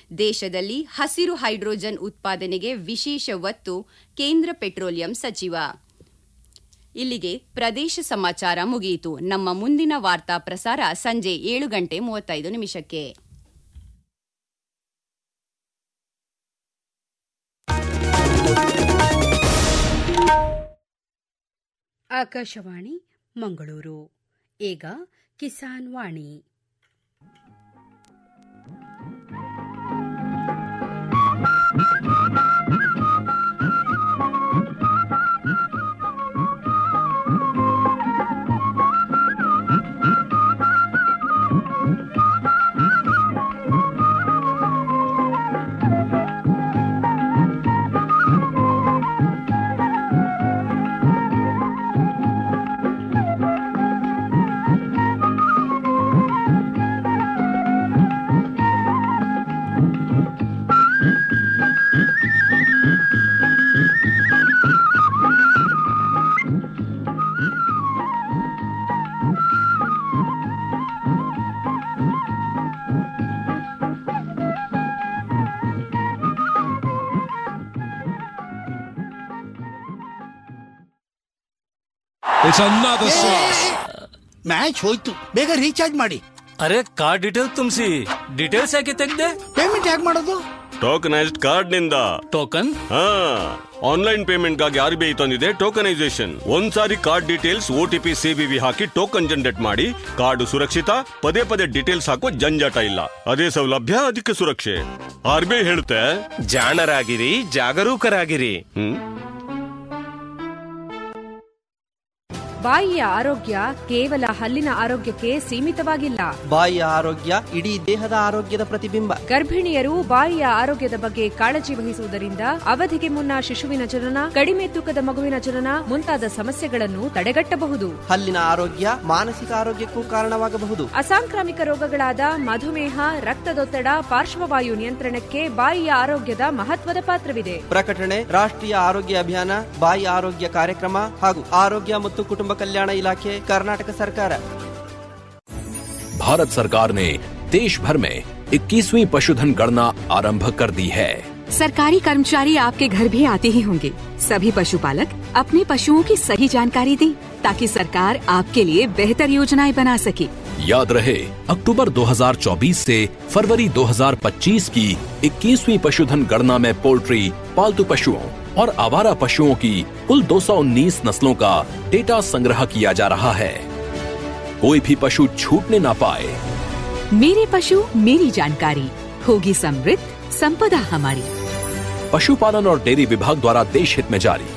ದೇಶದಲ್ಲಿ ಹಸಿರು ಹೈಡ್ರೋಜನ್ ಉತ್ಪಾದನೆಗೆ ವಿಶೇಷ ಒತ್ತು ಕೇಂದ್ರ ಪೆಟ್ರೋಲಿಯಂ ಸಚಿವ ಇಲ್ಲಿಗೆ ಪ್ರದೇಶ ಸಮಾಚಾರ ಮುಗಿಯಿತು ನಮ್ಮ ಮುಂದಿನ ವಾರ್ತಾ ಪ್ರಸಾರ ಸಂಜೆ ಏಳು ಗಂಟೆ ಮೂವತ್ತೈದು ನಿಮಿಷಕ್ಕೆ ಆಕಾಶವಾಣಿ ಮಂಗಳೂರು ಈಗ Kisan Vani It's another sauce. Match ಹೋಯ್ತು ಬೇಗ ರೀಚಾರ್ಜ್ ಮಾಡಿ ಅರೆ ಕಾರ್ಡ್ ಡೀಟೇಲ್ ತುಂಬಿಸಿ ಡೀಟೇಲ್ಸ್ ಯಾಕೆ ತೆಗ್ದೆ ಪೇಮೆಂಟ್ ಹೇಗೆ ಮಾಡೋದು ಟೋಕನೈಸ್ಡ್ ಕಾರ್ಡ್ ನಿಂದ ಟೋಕನ್ ಹಾ ಆನ್ಲೈನ್ ಪೇಮೆಂಟ್ ಗಾಗಿ ಆರ್ ಬಿ ಐ ತಂದಿದೆ ಟೋಕನೈಸೇಷನ್ ಒಂದ್ಸಾರಿ card details O T P CVV ಹಾಕಿ ಟೋಕನ್ ಜನರೇಟ್ ಮಾಡಿ ಕಾರ್ಡ್ ಸುರಕ್ಷಿತ ಪದೇ ಪದೇ ಡೀಟೇಲ್ಸ್ ಹಾಕೋ ಜಂಜಾಟ ಇಲ್ಲ ಅದೇ ಸೌಲಭ್ಯ ಅದಕ್ಕೆ ಸುರಕ್ಷೆ ಆರ್ ಬಿ ಐ ಹೇಳುತ್ತೆ ಜಾಣರಾಗಿರಿ ಜಾಗರೂಕರಾಗಿರಿ ಹ್ಮ್ ಬಾಯಿಯ ಆರೋಗ್ಯ ಕೇವಲ ಹಲ್ಲಿನ ಆರೋಗ್ಯಕ್ಕೆ ಸೀಮಿತವಾಗಿಲ್ಲ ಬಾಯಿಯ ಆರೋಗ್ಯ ಇಡೀ ದೇಹದ ಆರೋಗ್ಯದ ಪ್ರತಿಬಿಂಬ ಗರ್ಭಿಣಿಯರು ಬಾಯಿಯ ಆರೋಗ್ಯದ ಬಗ್ಗೆ ಕಾಳಜಿ ವಹಿಸುವುದರಿಂದ ಅವಧಿಗೆ ಮುನ್ನ ಶಿಶುವಿನ ಜನನ ಕಡಿಮೆ ತೂಕದ ಮಗುವಿನ ಜನನ ಮುಂತಾದ ಸಮಸ್ಯೆಗಳನ್ನು ತಡೆಗಟ್ಟಬಹುದು ಹಲ್ಲಿನ ಆರೋಗ್ಯ ಮಾನಸಿಕ ಆರೋಗ್ಯಕ್ಕೂ ಕಾರಣವಾಗಬಹುದು ಅಸಾಂಕ್ರಾಮಿಕ ರೋಗಗಳಾದ ಮಧುಮೇಹ ರಕ್ತದೊತ್ತಡ ಪಾರ್ಶ್ವವಾಯು ನಿಯಂತ್ರಣಕ್ಕೆ ಬಾಯಿಯ ಆರೋಗ್ಯದ ಮಹತ್ವದ ಪಾತ್ರವಿದೆ ಪ್ರಕಟಣೆ ರಾಷ್ಟ್ರೀಯ ಆರೋಗ್ಯ ಅಭಿಯಾನ ಬಾಯಿ ಆರೋಗ್ಯ ಕಾರ್ಯಕ್ರಮ ಹಾಗೂ ಆರೋಗ್ಯ ಮತ್ತು ಕುಟುಂಬ ಕಲ್ಯಾಣ ಇಲಾಖೆ ಕರ್ನಾಟಕ ಸರ್ಕಾರ भारत सरकार ने देश भर में 21वीं पशुधन गणना आरंभ कर दी है सरकारी कर्मचारी आपके घर भी आते ही होंगे सभी पशुपालक अपने पशुओं की सही जानकारी दें ताकि सरकार आपके लिए बेहतर योजनाएं बना सके याद रहे अक्टूबर 2024 से फरवरी 2025 की 21वीं पशुधन गणना में पोल्ट्री पालतू पशुओं और आवारा पशुओं की कुल 219 नस्लों का डेटा संग्रह किया जा रहा है कोई भी पशु छूटने ना पाए मेरे पशु मेरी जानकारी होगी समृद्ध संपदा हमारी पशुपालन और डेयरी विभाग द्वारा देश हित में जारी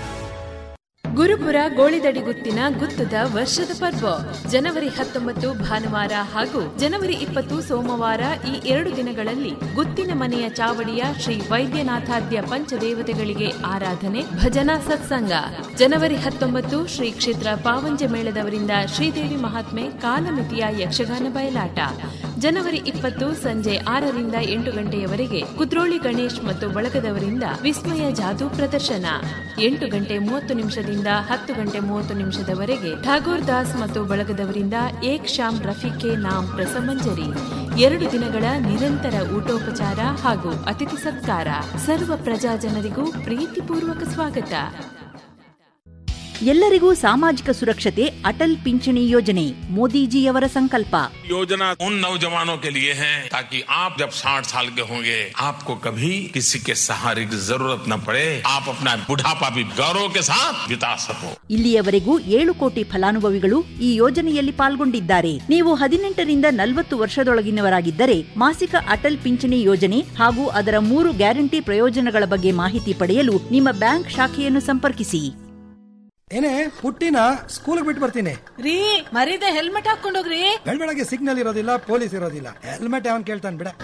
ಗುರುಪುರ ಗೋಳಿದಡಿ ಗುತ್ತಿನ ಗುತ್ತದ ವರ್ಷದ ಪರ್ವ ಜನವರಿ ಹತ್ತೊಂಬತ್ತು ಭಾನುವಾರ ಹಾಗೂ ಜನವರಿ ಇಪ್ಪತ್ತು ಸೋಮವಾರ ಈ ಎರಡು ದಿನಗಳಲ್ಲಿ ಗುತ್ತಿನ ಮನೆಯ ಚಾವಡಿಯ ಶ್ರೀ ವೈದ್ಯನಾಥಾದ್ಯ ಪಂಚದೇವತೆಗಳಿಗೆ ಆರಾಧನೆ ಭಜನಾ ಸತ್ಸಂಗ ಜನವರಿ ಹತ್ತೊಂಬತ್ತು ಶ್ರೀ ಕ್ಷೇತ್ರ ಪಾವಂಜ ಮೇಳದವರಿಂದ ಶ್ರೀದೇವಿ ಮಹಾತ್ಮೆ ಕಾಲಮಿತಿಯ ಯಕ್ಷಗಾನ ಬಯಲಾಟ ಜನವರಿ ಇಪ್ಪತ್ತು ಸಂಜೆ ಆರರಿಂದ ಎಂಟು ಗಂಟೆಯವರೆಗೆ ಕುದ್ರೋಳಿ ಗಣೇಶ್ ಮತ್ತು ಬಳಗದವರಿಂದ ವಿಸ್ಮಯ ಜಾದೂ ಪ್ರದರ್ಶನ ಎಂಟು ಗಂಟೆ ಮೂವತ್ತು ನಿಮಿಷದಿಂದ ಹತ್ತು ಗಂಟೆ ಮೂವತ್ತು ನಿಮಿಷದವರೆಗೆ ಠಾಗೋರ್ ದಾಸ್ ಮತ್ತು ಬಳಗದವರಿಂದ ಏಕ್ ಶಾಮ್ ರಫಿಕೆ ನಾಮ್ ಪ್ರಸಮಂಜರಿ ಎರಡು ದಿನಗಳ ನಿರಂತರ ಊಟೋಪಚಾರ ಹಾಗೂ ಅತಿಥಿ ಸತ್ಕಾರ ಸರ್ವ ಪ್ರಜಾ ಜನರಿಗೂ ಪ್ರೀತಿಪೂರ್ವಕ ಸ್ವಾಗತ ಎಲ್ಲರಿಗೂ ಸಾಮಾಜಿಕ ಸುರಕ್ಷತೆ ಅಟಲ್ ಪಿಂಚಣಿ ಯೋಜನೆ ಮೋದಿಜಿಯವರ ಸಂಕಲ್ಪ योजना उन नौजवानों के लिए है ताकि आप जब 60 साल के होंगे आपको कभी किसी के सहारे की जरूरत न पड़े आप अपना बुढ़ापा भी गौरव के साथ बिता सको ಇಲ್ಲಿಯವರೆಗೂ ಏಳು ಕೋಟಿ ಫಲಾನುಭವಿಗಳು ಈ ಯೋಜನೆಯಲ್ಲಿ ಪಾಲ್ಗೊಂಡಿದ್ದಾರೆ ನೀವು ಹದಿನೆಂಟರಿಂದ ನಲವತ್ತು ವರ್ಷದೊಳಗಿನವರಾಗಿದ್ದರೆ ಮಾಸಿಕ ಅಟಲ್ ಪಿಂಚಣಿ ಯೋಜನೆ ಹಾಗೂ ಅದರ ಮೂರು ಗ್ಯಾರಂಟಿ ಪ್ರಯೋಜನಗಳ ಬಗ್ಗೆ ಮಾಹಿತಿ ಪಡೆಯಲು ನಿಮ್ಮ ಬ್ಯಾಂಕ್ ಶಾಖೆಯನ್ನು ಸಂಪರ್ಕಿಸಿ ಏನೇ ಪುಟ್ಟಿನ ಸ್ಕೂಲ್ ಬಿಟ್ಟು ಬರ್ತೀನಿ ರೀ ಮರೀದೆ ಹೆಲ್ಮೆಟ್ ಹಾಕೊಂಡೋಗ್ರಿ ಬೆಳಗ್ಗೆ ಸಿಗ್ನಲ್ ಇರೋದಿಲ್ಲ ಪೊಲೀಸ್ ಇರೋದಿಲ್ಲ ಹೆಲ್ಮೆಟ್ ಅವನ್ ಕೇಳ್ತಾನೆ ಬಿಡ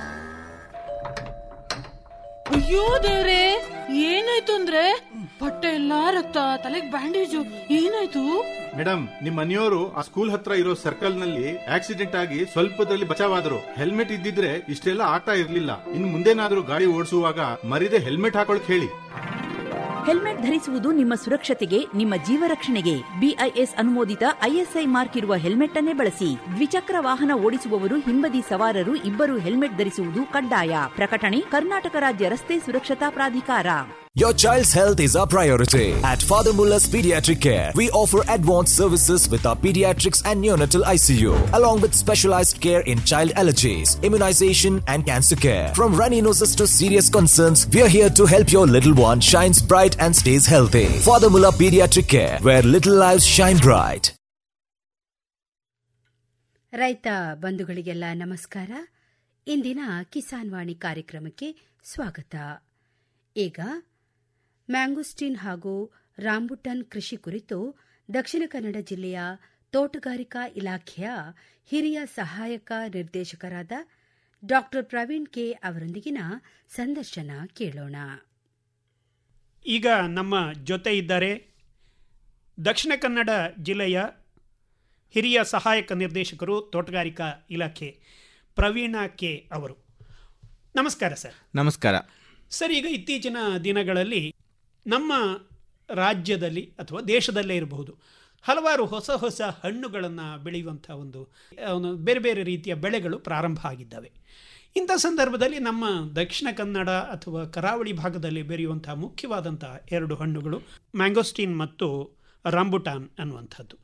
ಅಯ್ಯೋ ದೇವ್ರೆ ಏನಾಯ್ತು ಅಂದ್ರೆ ಬಟ್ಟೆ ಎಲ್ಲಾ ರಕ್ತ ತಲೆಗ್ ಬ್ಯಾಂಡೇಜು ಏನಾಯ್ತು ಮೇಡಮ್ ನಿಮ್ ಮನೆಯವರು ಆ ಸ್ಕೂಲ್ ಹತ್ರ ಇರೋ ಸರ್ಕಲ್ ನಲ್ಲಿ ಆಕ್ಸಿಡೆಂಟ್ ಆಗಿ ಸ್ವಲ್ಪದಲ್ಲಿ ಬಚಾವಾದ್ರು ಹೆಲ್ಮೆಟ್ ಇದ್ದಿದ್ರೆ ಇಷ್ಟೆಲ್ಲ ಆಗ್ತಾ ಇರ್ಲಿಲ್ಲ ಇನ್ ಮುಂದೇನಾದ್ರೂ ಗಾಡಿ ಓಡಿಸುವಾಗ ಮರಿದೆ ಹೆಲ್ಮೆಟ್ ಹಾಕೊಳಕ್ ಹೇಳಿ ಹೆಲ್ಮೆಟ್ ಧರಿಸುವುದು ನಿಮ್ಮ ಸುರಕ್ಷತೆಗೆ ನಿಮ್ಮ ಜೀವ ರಕ್ಷಣೆಗೆ ಬಿಐಎಸ್ ಅನುಮೋದಿತ ಐಎಸ್ಐ ಮಾರ್ಕ್ ಇರುವ ಹೆಲ್ಮೆಟ್ ಅನ್ನೇ ಬಳಸಿ ದ್ವಿಚಕ್ರ ವಾಹನ ಓಡಿಸುವವರು ಹಿಂಬದಿ ಸವಾರರು ಇಬ್ಬರು ಹೆಲ್ಮೆಟ್ ಧರಿಸುವುದು ಕಡ್ಡಾಯ ಪ್ರಕಟಣೆ ಕರ್ನಾಟಕ ರಾಜ್ಯ ರಸ್ತೆ ಸುರಕ್ಷತಾ ಪ್ರಾಧಿಕಾರ Your child's health is our priority. At Father Muller's Pediatric Care, we offer advanced services with our pediatrics and neonatal ICU, along with specialized care in child allergies, immunization, and cancer care. From runny noses to serious concerns, we are here to help your little one shines bright and stays healthy. Father Muller Pediatric Care, where little lives shine bright. ರೈತ ಬಂಧುಗಳಿಗೆಲ್ಲ ನಮಸ್ಕಾರ ಇಂದಿನ ಕಿಸಾನ್ ವಾಣಿ ಕಾರ್ಯಕ್ರಮಕ್ಕೆ ಸ್ವಾಗತ ಈಗ mangosteen ಹಾಗೂ rambutan ಕೃಷಿ ಕುರಿತು ದಕ್ಷಿಣ ಕನ್ನಡ ಜಿಲ್ಲೆಯ ತೋಟಗಾರಿಕಾ ಇಲಾಖೆಯ ಹಿರಿಯ ಸಹಾಯಕ ನಿರ್ದೇಶಕರಾದ ಡಾ ಪ್ರವೀಣ್ ಕೆ ಅವರೊಂದಿಗಿನ ಸಂದರ್ಶನ ಕೇಳೋಣ ಈಗ ನಮ್ಮ ಜೊತೆ ಇದ್ದಾರೆ ದಕ್ಷಿಣ ಕನ್ನಡ ಜಿಲ್ಲೆಯ ಹಿರಿಯ ಸಹಾಯಕ ನಿರ್ದೇಶಕರು ತೋಟಗಾರಿಕಾ ಇಲಾಖೆ ಪ್ರವೀಣ ಕೆ ಅವರು ನಮಸ್ಕಾರ ಸರ್ ನಮಸ್ಕಾರ ಸರ್ ಈಗ ಇತ್ತೀಚಿನ ದಿನಗಳಲ್ಲಿ ನಮ್ಮ ರಾಜ್ಯದಲ್ಲಿ ಅಥವಾ ದಶದಲ್ಲೇ ಇರಬಹುದು ಹಲವಾರು ಹೊಸ ಹೊಸ ಹಣ್ಣುಗಳನ್ನು ಬೆಳೆಯುವಂಥ ಒಂದು ಒಂದು ಬೇರೆ ಬೇರೆ ರೀತಿಯ ಬೆಳೆಗಳು ಪ್ರಾರಂಭ ಆಗಿದ್ದಾವೆ ಇಂಥ ಸಂದರ್ಭದಲ್ಲಿ ನಮ್ಮ ದಕ್ಷಿಣ ಕನ್ನಡ ಅಥವಾ ಕರಾವಳಿ ಭಾಗದಲ್ಲಿ ಬೆರೆಯುವಂಥ ಮುಖ್ಯವಾದಂಥ ಎರಡು ಹಣ್ಣುಗಳು ಮ್ಯಾಂಗೋಸ್ಟೀನ್ ಮತ್ತು ರಾಂಬುಟಾನ್ ಅನ್ನುವಂಥದ್ದು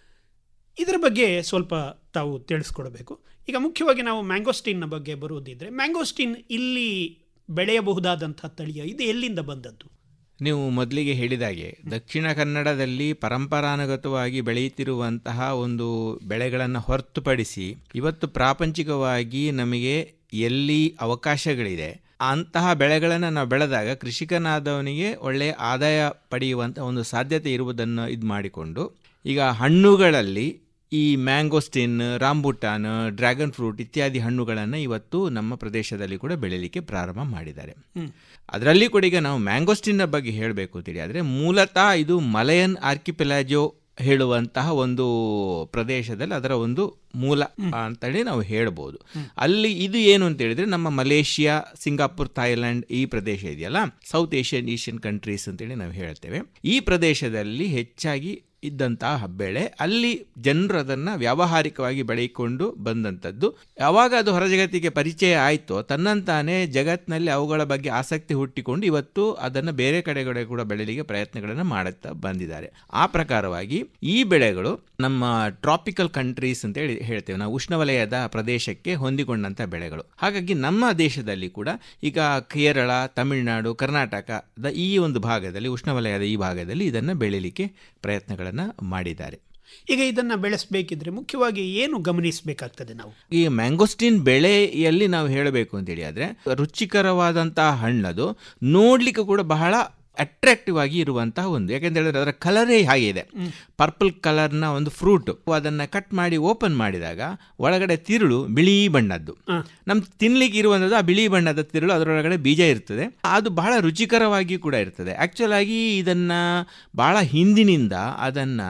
ಇದರ ಬಗ್ಗೆ ಸ್ವಲ್ಪ ತಾವು ತಿಳಿಸ್ಕೊಡ್ಬೇಕು ಈಗ ಮುಖ್ಯವಾಗಿ ನಾವು ಮ್ಯಾಂಗೋಸ್ಟೀನ್ನ ಬಗ್ಗೆ ಬರುವುದಿದ್ರೆ ಮ್ಯಾಂಗೋಸ್ಟೀನ್ ಇಲ್ಲಿ ಬೆಳೆಯಬಹುದಾದಂಥ ತಳಿಯ ಇದು ಎಲ್ಲಿಂದ ಬಂದದ್ದು ನೀವು ಮೊದಲಿಗೆ ಹೇಳಿದಾಗೆ ದಕ್ಷಿಣ ಕನ್ನಡದಲ್ಲಿ ಪರಂಪರಾನುಗತವಾಗಿ ಬೆಳೆಯುತ್ತಿರುವಂತಹ ಒಂದು ಬೆಳೆಗಳನ್ನು ಹೊರತುಪಡಿಸಿ ಇವತ್ತು ಪ್ರಾಪಂಚಿಕವಾಗಿ ನಮಗೆ ಎಲ್ಲಿ ಅವಕಾಶಗಳಿದೆ ಅಂತಹ ಬೆಳೆಗಳನ್ನು ನಾವು ಬೆಳೆದಾಗ ಕೃಷಿಕನಾದವನಿಗೆ ಒಳ್ಳೆಯ ಆದಾಯ ಪಡೆಯುವಂಥ ಒಂದು ಸಾಧ್ಯತೆ ಇರುವುದನ್ನು ಇದು ಮಾಡಿಕೊಂಡು ಈಗ ಹಣ್ಣುಗಳಲ್ಲಿ ಈ ಮ್ಯಾಂಗೋಸ್ಟಿನ್ ರಾಂಬುಟಾನ್ ಡ್ರ್ಯಾಗನ್ ಫ್ರೂಟ್ ಇತ್ಯಾದಿ ಹಣ್ಣುಗಳನ್ನು ಇವತ್ತು ನಮ್ಮ ಪ್ರದೇಶದಲ್ಲಿ ಕೂಡ ಬೆಳೀಲಿಕ್ಕೆ ಪ್ರಾರಂಭ ಮಾಡಿದ್ದಾರೆ ಅದರಲ್ಲಿ ಕೂಡ ಈಗ ನಾವು ಮ್ಯಾಂಗೋಸ್ಟಿನ್ನ ಬಗ್ಗೆ ಹೇಳಬೇಕು ಅಂತೇಳಿ ಆದರೆ ಮೂಲತಃ ಇದು ಮಲಯನ್ ಆರ್ಕಿಪೆಲಾಜೋ ಹೇಳುವಂತಹ ಒಂದು ಪ್ರದೇಶದಲ್ಲಿ ಅದರ ಒಂದು ಮೂಲ ಅಂತೇಳಿ ನಾವು ಹೇಳ್ಬೋದು ಅಲ್ಲಿ ಇದು ಏನು ಅಂತ ಹೇಳಿದ್ರೆ ನಮ್ಮ ಮಲೇಷಿಯಾ ಸಿಂಗಾಪುರ್ ಥಾಯ್ಲ್ಯಾಂಡ್ ಈ ಪ್ರದೇಶ ಇದೆಯಲ್ಲ ಸೌತ್ ಏಷ್ಯನ್ ಏಷ್ಯನ್ ಕಂಟ್ರೀಸ್ ಅಂತೇಳಿ ನಾವು ಹೇಳ್ತೇವೆ ಈ ಪ್ರದೇಶದಲ್ಲಿ ಹೆಚ್ಚಾಗಿ ಇದ್ದಂತಹ ಬೆಳೆ ಅಲ್ಲಿ ಜನರು ಅದನ್ನು ವ್ಯಾವಹಾರಿಕವಾಗಿ ಬೆಳೆಯಿಕೊಂಡು ಬಂದಂಥದ್ದು ಯಾವಾಗ ಅದು ಹೊರ ಜಗತ್ತಿಗೆ ಪರಿಚಯ ಆಯಿತೋ ತನ್ನಂತಾನೇ ಜಗತ್ತಿನಲ್ಲಿ ಅವುಗಳ ಬಗ್ಗೆ ಆಸಕ್ತಿ ಹುಟ್ಟಿಕೊಂಡು ಇವತ್ತು ಅದನ್ನು ಬೇರೆ ಕಡೆಗಡೆ ಕೂಡ ಬೆಳೆಯಲಿಕ್ಕೆ ಪ್ರಯತ್ನಗಳನ್ನು ಮಾಡುತ್ತಾ ಬಂದಿದ್ದಾರೆ ಆ ಪ್ರಕಾರವಾಗಿ ಈ ಬೆಳೆಗಳು ನಮ್ಮ ಟ್ರಾಪಿಕಲ್ ಕಂಟ್ರೀಸ್ ಅಂತ ಹೇಳಿ ಹೇಳ್ತೇವೆ ನಾವು ಉಷ್ಣವಲಯದ ಪ್ರದೇಶಕ್ಕೆ ಹೊಂದಿಕೊಂಡಂಥ ಬೆಳೆಗಳು ಹಾಗಾಗಿ ನಮ್ಮ ದೇಶದಲ್ಲಿ ಕೂಡ ಈಗ ಕೇರಳ ತಮಿಳುನಾಡು ಕರ್ನಾಟಕದ ಈ ಒಂದು ಭಾಗದಲ್ಲಿ ಉಷ್ಣವಲಯದ ಈ ಭಾಗದಲ್ಲಿ ಇದನ್ನು ಬೆಳೀಲಿಕ್ಕೆ ಪ್ರಯತ್ನಗಳನ್ನು ಮಾಡಿದ್ದಾರೆ ಈಗ ಇದನ್ನು ಬೆಳೆಸಬೇಕಿದ್ರೆ ಮುಖ್ಯವಾಗಿ ಏನು ಗಮನಿಸಬೇಕಾಗ್ತದೆ ನಾವು ಈ ಮ್ಯಾಂಗೋಸ್ಟಿನ್ ಬೆಳೆಯಲ್ಲಿ ನಾವು ಹೇಳಬೇಕು ಅಂತೇಳಿ ಆದರೆ ರುಚಿಕರವಾದಂತಹ ಹಣ್ಣದು ನೋಡ್ಲಿಕ್ಕೆ ಕೂಡ ಬಹಳ ಅಟ್ರಾಕ್ಟಿವ್ ಆಗಿ ಇರುವಂತಹ ಒಂದು ಯಾಕೆಂತ ಹೇಳಿದ್ರೆ ಅದರ ಕಲರೇ ಹಾಗೆ ಇದೆ ಪರ್ಪಲ್ ಕಲರ್ನ ಒಂದು ಫ್ರೂಟ್ ಅದನ್ನು ಕಟ್ ಮಾಡಿ ಓಪನ್ ಮಾಡಿದಾಗ ಒಳಗಡೆ ತಿರುಳು ಬಿಳಿ ಬಣ್ಣದ್ದು ನಮ್ ತಿನ್ಲಿಕ್ಕೆ ಇರುವಂಥದ್ದು ಆ ಬಿಳಿ ಬಣ್ಣದ ತಿರುಳು ಅದರೊಳಗಡೆ ಬೀಜ ಇರ್ತದೆ ಅದು ಬಹಳ ರುಚಿಕರವಾಗಿ ಕೂಡ ಇರ್ತದೆ ಆಕ್ಚುಲ್ ಆಗಿ ಇದನ್ನ ಬಹಳ ಹಿಂದಿನಿಂದ ಅದನ್ನ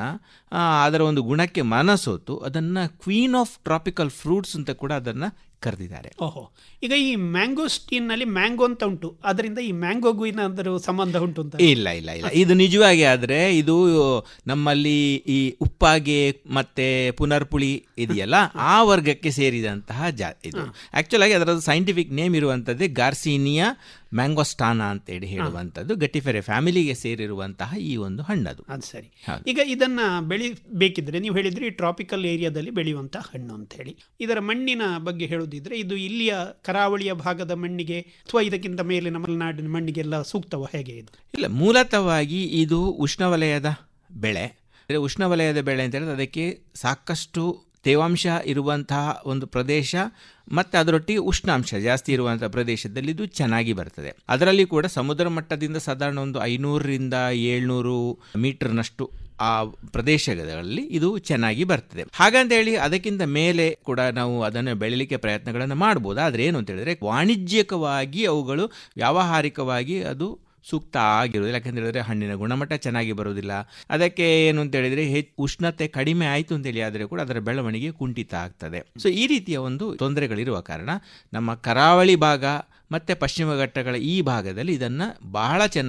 ಅದರ ಒಂದು ಗುಣಕ್ಕೆ ಮನಸೋತು ಅದನ್ನ ಕ್ವೀನ್ ಆಫ್ ಟ್ರಾಪಿಕಲ್ ಫ್ರೂಟ್ಸ್ ಅಂತ ಕೂಡ ಅದನ್ನ ಕರೆದಿದ್ದಾರೆ ಓಹೋ ಈಗ ಈ ಮ್ಯಾಂಗೋಸ್ಟೀನ್ ನಲ್ಲಿ ಮ್ಯಾಂಗೋ ಅಂತ ಉಂಟು ಅದರಿಂದ ಈ ಮ್ಯಾಂಗೋಗೂ ಏನಾದರೂ ಸಂಬಂಧ ಉಂಟು ಅಂತ ಇಲ್ಲ ಇಲ್ಲ ಇಲ್ಲ ಇದು ನಿಜವಾಗಿ ಆದ್ರೆ ಇದು ನಮ್ಮಲ್ಲಿ ಈ ಉಪ್ಪಾಗೆ ಮತ್ತೆ ಪುನರ್ಪುಳಿ ಇದೆಯಲ್ಲ ಆ ವರ್ಗಕ್ಕೆ ಸೇರಿದಂತಹ ಜಾ ಇದು ಆಕ್ಚುಲ್ ಆಗಿ ಅದರ ಸೈಂಟಿಫಿಕ್ ನೇಮ್ ಇರುವಂತದ್ದೇ ಗಾರ್ಸಿನಿಯಾ ಮ್ಯಾಂಗೋಸ್ಟಾನಾ ಅಂತೇಳಿ ಹೇಳುವಂಥದ್ದು ಗಟ್ಟಿಫೆರೆ ಫ್ಯಾಮಿಲಿಗೆ ಸೇರಿರುವಂತಹ ಈ ಒಂದು ಹಣ್ಣದು ಅದು ಸರಿ ಈಗ ಇದನ್ನ ಬೆಳಿಬೇಕಿದ್ರೆ ನೀವು ಹೇಳಿದ್ರಿ ಟ್ರಾಪಿಕಲ್ ಏರಿಯಾದಲ್ಲಿ ಬೆಳೆಯುವಂತಹ ಹಣ್ಣು ಅಂತ ಹೇಳಿ ಇದರ ಮಣ್ಣಿನ ಬಗ್ಗೆ ಹೇಳುದಿದ್ರೆ ಇದು ಇಲ್ಲಿಯ ಕರಾವಳಿಯ ಭಾಗದ ಮಣ್ಣಿಗೆ ಅಥವಾ ಇದಕ್ಕಿಂತ ಮೇಲಿನ ಮಲೆನಾಡಿನ ಮಣ್ಣಿಗೆಲ್ಲ ಸೂಕ್ತವ ಹೇಗೆ ಇದು ಇಲ್ಲ ಮೂಲತಃವಾಗಿ ಇದು ಉಷ್ಣವಲಯದ ಬೆಳೆ ಉಷ್ಣವಲಯದ ಬೆಳೆ ಅಂತ ಹೇಳಿದ್ರೆ ಅದಕ್ಕೆ ಸಾಕಷ್ಟು ತೇವಾಂಶ ಇರುವಂತಹ ಒಂದು ಪ್ರದೇಶ ಮತ್ತು ಅದರೊಟ್ಟಿಗೆ ಉಷ್ಣಾಂಶ ಜಾಸ್ತಿ ಇರುವಂತಹ ಪ್ರದೇಶದಲ್ಲಿ ಇದು ಚೆನ್ನಾಗಿ ಬರ್ತದೆ ಅದರಲ್ಲಿ ಕೂಡ ಸಮುದ್ರ ಮಟ್ಟದಿಂದ ಸಾಧಾರಣ ಒಂದು ಐನೂರರಿಂದ ಏಳ್ನೂರು ಮೀಟರ್ನಷ್ಟು ಆ ಪ್ರದೇಶಗಳಲ್ಲಿ ಇದು ಚೆನ್ನಾಗಿ ಬರ್ತದೆ ಹಾಗಂತ ಹೇಳಿ ಅದಕ್ಕಿಂತ ಮೇಲೆ ಕೂಡ ನಾವು ಅದನ್ನು ಬೆಳಿಲಿಕ್ಕೆ ಪ್ರಯತ್ನಗಳನ್ನು ಮಾಡ್ಬೋದು ಆದರೆ ಏನು ಅಂತ ಹೇಳಿದ್ರೆ ವಾಣಿಜ್ಯಿಕವಾಗಿ ಅವುಗಳು ವ್ಯಾವಹಾರಿಕವಾಗಿ ಅದು ಸೂಕ್ತ ಆಗಿರೋದಿಲ್ಲ ಯಾಕಂತ ಹೇಳಿದ್ರೆ ಹಣ್ಣಿನ ಗುಣಮಟ್ಟ ಚೆನ್ನಾಗಿ ಬರೋದಿಲ್ಲ ಅದಕ್ಕೆ ಏನು ಅಂತ ಹೇಳಿದ್ರೆ ಹೆಚ್ಚು ಉಷ್ಣತೆ ಕಡಿಮೆ ಆಯಿತು ಅಂತೇಳಿ ಆದರೆ ಕೂಡ ಅದರ ಬೆಳವಣಿಗೆ ಕುಂಠಿತ ಆಗ್ತದೆ ಸೊ ಈ ರೀತಿಯ ಒಂದು ತೊಂದರೆಗಳಿರುವ ಕಾರಣ ನಮ್ಮ ಕರಾವಳಿ ಭಾಗ ಮತ್ತು ಪಶ್ಚಿಮ ಘಟ್ಟಗಳ ಈ ಭಾಗದಲ್ಲಿ ಇದನ್ನು ಬಹಳ ಚೆನ್ನಾಗಿ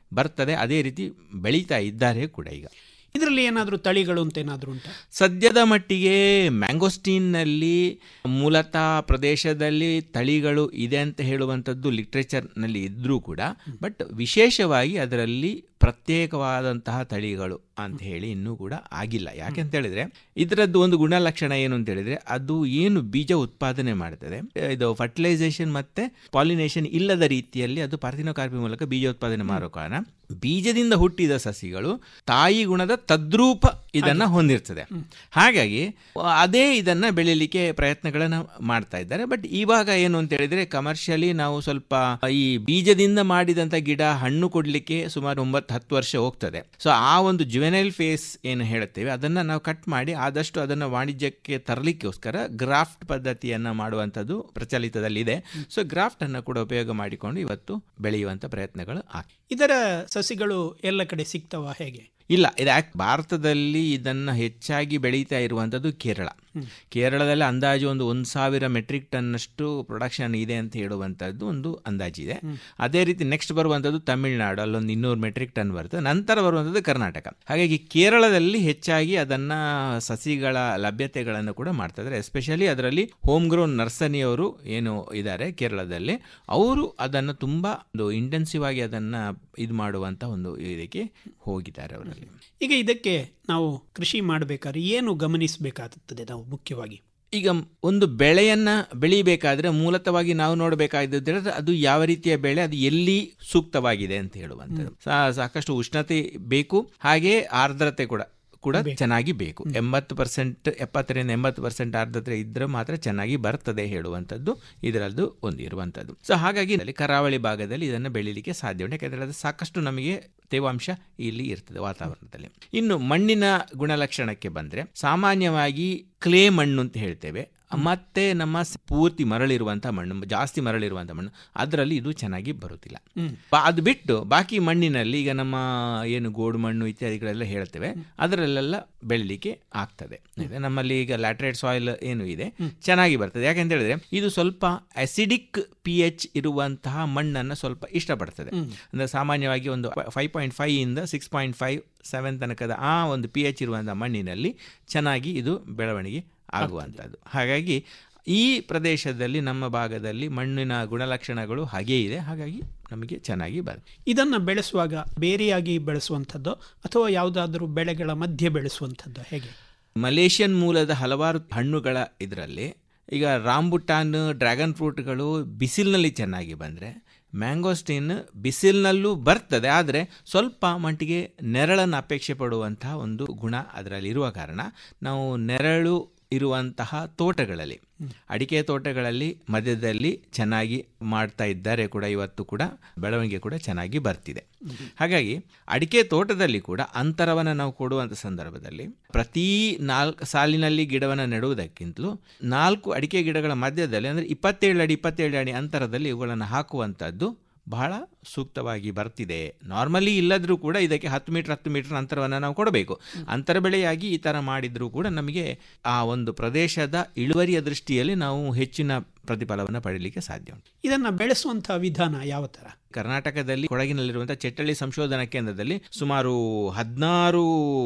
ಬರ್ತದೆ ಅದೇ ರೀತಿ ಬೆಳೀತಾ ಇದ್ದಾರೆ ಕೂಡ ಈಗ ಇದರಲ್ಲಿ ಏನಾದರೂ ತಳಿಗಳು ಅಂತ ಏನಾದರೂ ಉಂಟಾ ಸದ್ಯದ ಮಟ್ಟಿಗೆ ಮ್ಯಾಂಗೋಸ್ಟೀನ್ನಲ್ಲಿ ಮೂಲತಃ ಪ್ರದೇಶದಲ್ಲಿ ತಳಿಗಳು ಇದೆ ಅಂತ ಹೇಳುವಂಥದ್ದು ಲಿಟ್ರೇಚರ್ನಲ್ಲಿ ಇದ್ದರೂ ಕೂಡ ಬಟ್ ವಿಶೇಷವಾಗಿ ಅದರಲ್ಲಿ ಪ್ರತ್ಯೇಕವಾದಂತಹ ತಳಿಗಳು ಅಂತ ಹೇಳಿ ಇನ್ನೂ ಕೂಡ ಆಗಿಲ್ಲ ಯಾಕೆಂತ ಹೇಳಿದ್ರೆ ಇದರದ್ದು ಒಂದು ಗುಣಲಕ್ಷಣ ಏನು ಅಂತ ಹೇಳಿದ್ರೆ ಅದು ಏನು ಬೀಜ ಉತ್ಪಾದನೆ ಮಾಡ್ತದೆ ಇದು ಫರ್ಟಿಲೈಸೇಷನ್ ಮತ್ತೆ ಪಾಲಿನೇಷನ್ ಇಲ್ಲದ ರೀತಿಯಲ್ಲಿ ಅದು ಪಾರ್ಥಿನೋಕಾರ್ಪಿ ಮೂಲಕ ಬೀಜ ಉತ್ಪಾದನೆ ಮಾಡೋ ಕಾರಣ ಬೀಜದಿಂದ ಹುಟ್ಟಿದ ಸಸಿಗಳು ತಾಯಿ ಗುಣದ ತದ್ರೂಪ ಇದನ್ನ ಹೊಂದಿರ್ತದೆ ಹಾಗಾಗಿ ಅದೇ ಇದನ್ನ ಬೆಳಿಲಿಕ್ಕೆ ಪ್ರಯತ್ನಗಳನ್ನ ಮಾಡ್ತಾ ಇದ್ದಾರೆ ಬಟ್ ಇವಾಗ ಏನು ಅಂತ ಹೇಳಿದ್ರೆ ಕಮರ್ಷಿಯಲಿ ನಾವು ಸ್ವಲ್ಪ ಈ ಬೀಜದಿಂದ ಮಾಡಿದಂತ ಗಿಡ ಹಣ್ಣು ಕೊಡ್ಲಿಕ್ಕೆ ಸುಮಾರು ಒಂಬತ್ತು ಹತ್ತು ವರ್ಷ ಹೋಗ್ತದೆ ಸೊ ಆ ಒಂದು ಜುವೆನೈಲ್ ಫೇಸ್ ಏನು ಹೇಳುತ್ತೇವೆ ಅದನ್ನ ನಾವು ಕಟ್ ಮಾಡಿ ಆದಷ್ಟು ಅದನ್ನ ವಾಣಿಜ್ಯಕ್ಕೆ ತರಲಿಕ್ಕೋಸ್ಕರ ಗ್ರಾಫ್ಟ್ ಪದ್ಧತಿಯನ್ನ ಮಾಡುವಂಥದ್ದು ಪ್ರಚಲಿತದಲ್ಲಿದೆ ಸೊ ಗ್ರಾಫ್ಟ್ ಅನ್ನ ಕೂಡ ಉಪಯೋಗ ಮಾಡಿಕೊಂಡು ಇವತ್ತು ಬೆಳೆಯುವಂತ ಪ್ರಯತ್ನಗಳು ಆಗ್ತವೆ ಇದರ ಸಸಿಗಳು ಎಲ್ಲ ಕಡೆ ಸಿಗ್ತವ ಹೇಗೆ ಇಲ್ಲ ಇದು ಯಾಕೆ ಭಾರತದಲ್ಲಿ ಇದನ್ನು ಹೆಚ್ಚಾಗಿ ಬೆಳೀತಾ ಇರುವಂಥದ್ದು ಕೇರಳ ಕೇರಳದಲ್ಲಿ ಅಂದಾಜು ಒಂದು ಒಂದು ಸಾವಿರ ಮೆಟ್ರಿಕ್ ಟನ್ನಷ್ಟು ಪ್ರೊಡಕ್ಷನ್ ಇದೆ ಅಂತ ಹೇಳುವಂಥದ್ದು ಒಂದು ಅಂದಾಜಿದೆ ಅದೇ ರೀತಿ ನೆಕ್ಸ್ಟ್ ಬರುವಂಥದ್ದು ತಮಿಳುನಾಡು ಅಲ್ಲೊಂದು ಇನ್ನೂರು ಮೆಟ್ರಿಕ್ ಟನ್ ಬರ್ತದೆ ನಂತರ ಬರುವಂಥದ್ದು ಕರ್ನಾಟಕ ಹಾಗಾಗಿ ಕೇರಳದಲ್ಲಿ ಹೆಚ್ಚಾಗಿ ಅದನ್ನ ಸಸಿಗಳ ಲಭ್ಯತೆಗಳನ್ನು ಕೂಡ ಮಾಡ್ತಾರೆ ಎಸ್ಪೆಷಲಿ ಅದರಲ್ಲಿ ಹೋಮ್ ಗ್ರೋನ್ ನರ್ಸರಿಯವರು ಏನು ಇದ್ದಾರೆ ಕೇರಳದಲ್ಲಿ ಅವರು ಅದನ್ನು ತುಂಬಾ ಒಂದು ಇಂಟೆನ್ಸಿವ್ ಆಗಿ ಅದನ್ನ ಇದು ಮಾಡುವಂತ ಒಂದು ಇದಕ್ಕೆ ಹೋಗಿದ್ದಾರೆ ಅವರಲ್ಲಿ ಈಗ ಇದಕ್ಕೆ ನಾವು ಕೃಷಿ ಮಾಡಬೇಕಾದ್ರೆ ಏನು ಗಮನಿಸಬೇಕಾಗುತ್ತದೆ ನಾವು ಮುಖ್ಯವಾಗಿ ಈಗ ಒಂದು ಬೆಳೆಯನ್ನ ಬೆಳಿಬೇಕಾದ್ರೆ ಮೂಲತವಾಗಿ ನಾವು ನೋಡಬೇಕಾಗಿದ್ದರೆ ಅದು ಯಾವ ರೀತಿಯ ಬೆಳೆ ಅದು ಎಲ್ಲಿ ಸೂಕ್ತವಾಗಿದೆ ಅಂತ ಹೇಳುವಂಥದ್ದು ಸಾಕಷ್ಟು ಉಷ್ಣತೆ ಬೇಕು ಹಾಗೆ ಆರ್ದ್ರತೆ ಕೂಡ ಕೂಡ ಚೆನ್ನಾಗಿ ಬೇಕು ಎಂಬತ್ತು ಪರ್ಸೆಂಟ್ ಎಪ್ಪತ್ತರಿಂದ ಎಂಬತ್ತು ಪರ್ಸೆಂಟ್ ಆರ್ದ್ರತೆ ಇದ್ರೆ ಮಾತ್ರ ಚೆನ್ನಾಗಿ ಬರ್ತದೆ ಹೇಳುವಂಥದ್ದು ಇದರದ್ದು ಒಂದು ಇರುವಂಥದ್ದು ಸೊ ಹಾಗಾಗಿ ಅಲ್ಲಿ ಕರಾವಳಿ ಭಾಗದಲ್ಲಿ ಇದನ್ನು ಬೆಳಿಲಿಕ್ಕೆ ಸಾಧ್ಯ ಉಂಟು ಯಾಕಂದರೆ ಅದು ಸಾಕಷ್ಟು ನಮಗೆ ತೇವಾಂಶ ಇಲ್ಲಿ ಇರ್ತದೆ ವಾತಾವರಣದಲ್ಲಿ ಇನ್ನು ಮಣ್ಣಿನ ಗುಣಲಕ್ಷಣಕ್ಕೆ ಬಂದರೆ ಸಾಮಾನ್ಯವಾಗಿ ಕ್ಲೇ ಮಣ್ಣು ಅಂತ ಹೇಳ್ತೇವೆ ಮತ್ತೆ ನಮ್ಮ ಪೂರ್ತಿ ಮರಳಿರುವಂತಹ ಮಣ್ಣು ಜಾಸ್ತಿ ಮರಳಿರುವಂತಹ ಮಣ್ಣು ಅದರಲ್ಲಿ ಇದು ಚೆನ್ನಾಗಿ ಬರುತ್ತಿಲ್ಲ ಅದು ಬಿಟ್ಟು ಬಾಕಿ ಮಣ್ಣಿನಲ್ಲಿ ಈಗ ನಮ್ಮ ಏನು ಗೋಡು ಮಣ್ಣು ಇತ್ಯಾದಿಗಳೆಲ್ಲ ಹೇಳ್ತೇವೆ ಅದರಲ್ಲೆಲ್ಲ ಬೆಳಿಲಿಕ್ಕೆ ಆಗ್ತದೆ ನಮ್ಮಲ್ಲಿ ಈಗ ಲ್ಯಾಟ್ರೇಟ್ ಸಾಯಿಲ್ ಏನು ಇದೆ ಚೆನ್ನಾಗಿ ಬರ್ತದೆ ಯಾಕೆಂತ ಹೇಳಿದ್ರೆ ಇದು ಸ್ವಲ್ಪ ಅಸಿಡಿಕ್ ಪಿ ಎಚ್ ಇರುವಂತಹ ಮಣ್ಣನ್ನು ಸ್ವಲ್ಪ ಇಷ್ಟಪಡ್ತದೆ ಅಂದ್ರೆ ಸಾಮಾನ್ಯವಾಗಿ ಒಂದು ಫೈವ್ ಪಾಯಿಂಟ್ ಫೈವ್ ಇಂದ ಸಿಕ್ಸ್ ಪಾಯಿಂಟ್ ಫೈವ್ ಸೆವೆನ್ ತನಕದ ಆ ಒಂದು ಪಿ ಎಚ್ ಇರುವಂತಹ ಮಣ್ಣಿನಲ್ಲಿ ಚೆನ್ನಾಗಿ ಇದು ಬೆಳವಣಿಗೆ ಆಗುವಂಥದ್ದು ಹಾಗಾಗಿ ಈ ಪ್ರದೇಶದಲ್ಲಿ ನಮ್ಮ ಭಾಗದಲ್ಲಿ ಮಣ್ಣಿನ ಗುಣಲಕ್ಷಣಗಳು ಹಾಗೇ ಇದೆ ಹಾಗಾಗಿ ನಮಗೆ ಚೆನ್ನಾಗಿ ಬರುತ್ತೆ ಇದನ್ನು ಬೆಳೆಸುವಾಗ ಬೇರೆಯಾಗಿ ಬೆಳೆಸುವಂಥದ್ದು ಅಥವಾ ಯಾವುದಾದ್ರೂ ಬೆಳೆಗಳ ಮಧ್ಯೆ ಬೆಳೆಸುವಂಥದ್ದು ಹೇಗೆ ಮಲೇಷಿಯನ್ ಮೂಲದ ಹಲವಾರು ಹಣ್ಣುಗಳ ಇದರಲ್ಲಿ ಈಗ ರಾಂಬುಟಾನ್ ಡ್ರ್ಯಾಗನ್ ಫ್ರೂಟ್ಗಳು ಬಿಸಿಲಿನಲ್ಲಿ ಚೆನ್ನಾಗಿ ಬಂದರೆ ಮ್ಯಾಂಗೋಸ್ಟೀನ್ ಬಿಸಿಲಿನಲ್ಲೂ ಬರ್ತದೆ ಆದರೆ ಸ್ವಲ್ಪ ಮಟ್ಟಿಗೆ ನೆರಳನ್ನು ಅಪೇಕ್ಷೆ ಪಡುವಂತಹ ಒಂದು ಗುಣ ಅದರಲ್ಲಿ ಇರುವ ಕಾರಣ ನಾವು ನೆರಳು ಇರುವಂತಹ ತೋಟಗಳಲ್ಲಿ ಅಡಿಕೆ ತೋಟಗಳಲ್ಲಿ ಮಧ್ಯದಲ್ಲಿ ಚೆನ್ನಾಗಿ ಮಾಡ್ತಾ ಇದ್ದಾರೆ ಕೂಡ ಇವತ್ತು ಕೂಡ ಬೆಳವಣಿಗೆ ಕೂಡ ಚೆನ್ನಾಗಿ ಬರ್ತಿದೆ ಹಾಗಾಗಿ ಅಡಿಕೆ ತೋಟದಲ್ಲಿ ಕೂಡ ಅಂತರವನ್ನು ನಾವು ಕೊಡುವಂಥ ಸಂದರ್ಭದಲ್ಲಿ ಪ್ರತಿ ನಾಲ್ಕು ಸಾಲಿನಲ್ಲಿ ಗಿಡವನ್ನು ನೆಡುವುದಕ್ಕಿಂತಲೂ ನಾಲ್ಕು ಅಡಿಕೆ ಗಿಡಗಳ ಮಧ್ಯದಲ್ಲಿ ಅಂದರೆ ಇಪ್ಪತ್ತೇಳು ಅಡಿ ಇಪ್ಪತ್ತೇಳು ಅಡಿ ಅಂತರದಲ್ಲಿ ಇವುಗಳನ್ನು ಹಾಕುವಂಥದ್ದು ಬಹಳ ಸೂಕ್ತವಾಗಿ ಬರ್ತಿದೆ ನಾರ್ಮಲಿ ಇಲ್ಲದ್ರೂ ಕೂಡ ಇದಕ್ಕೆ ಹತ್ತು ಮೀಟರ್ ಹತ್ತು ಮೀಟರ್ ಅಂತರವನ್ನು ನಾವು ಕೊಡಬೇಕು ಅಂತರ ಬೆಳೆಯಾಗಿ ಈ ಥರ ಮಾಡಿದರೂ ಕೂಡ ನಮಗೆ ಆ ಒಂದು ಪ್ರದೇಶದ ಇಳುವರಿಯ ದೃಷ್ಟಿಯಲ್ಲಿ ನಾವು ಹೆಚ್ಚಿನ ಪ್ರತಿಫಲವನ್ನು ಪಡೀಲಿಕ್ಕೆ ಸಾಧ್ಯ ಉಂಟು ಇದನ್ನು ಬೆಳೆಸುವಂತಹ ವಿಧಾನ ಯಾವ ಥರ ಕರ್ನಾಟಕದಲ್ಲಿ ಕೊಡಗಿನಲ್ಲಿರುವಂತಹ ಚೆಟ್ಟಳ್ಳಿ ಸಂಶೋಧನಾ ಕೇಂದ್ರದಲ್ಲಿ ಸುಮಾರು ಹದಿನಾರು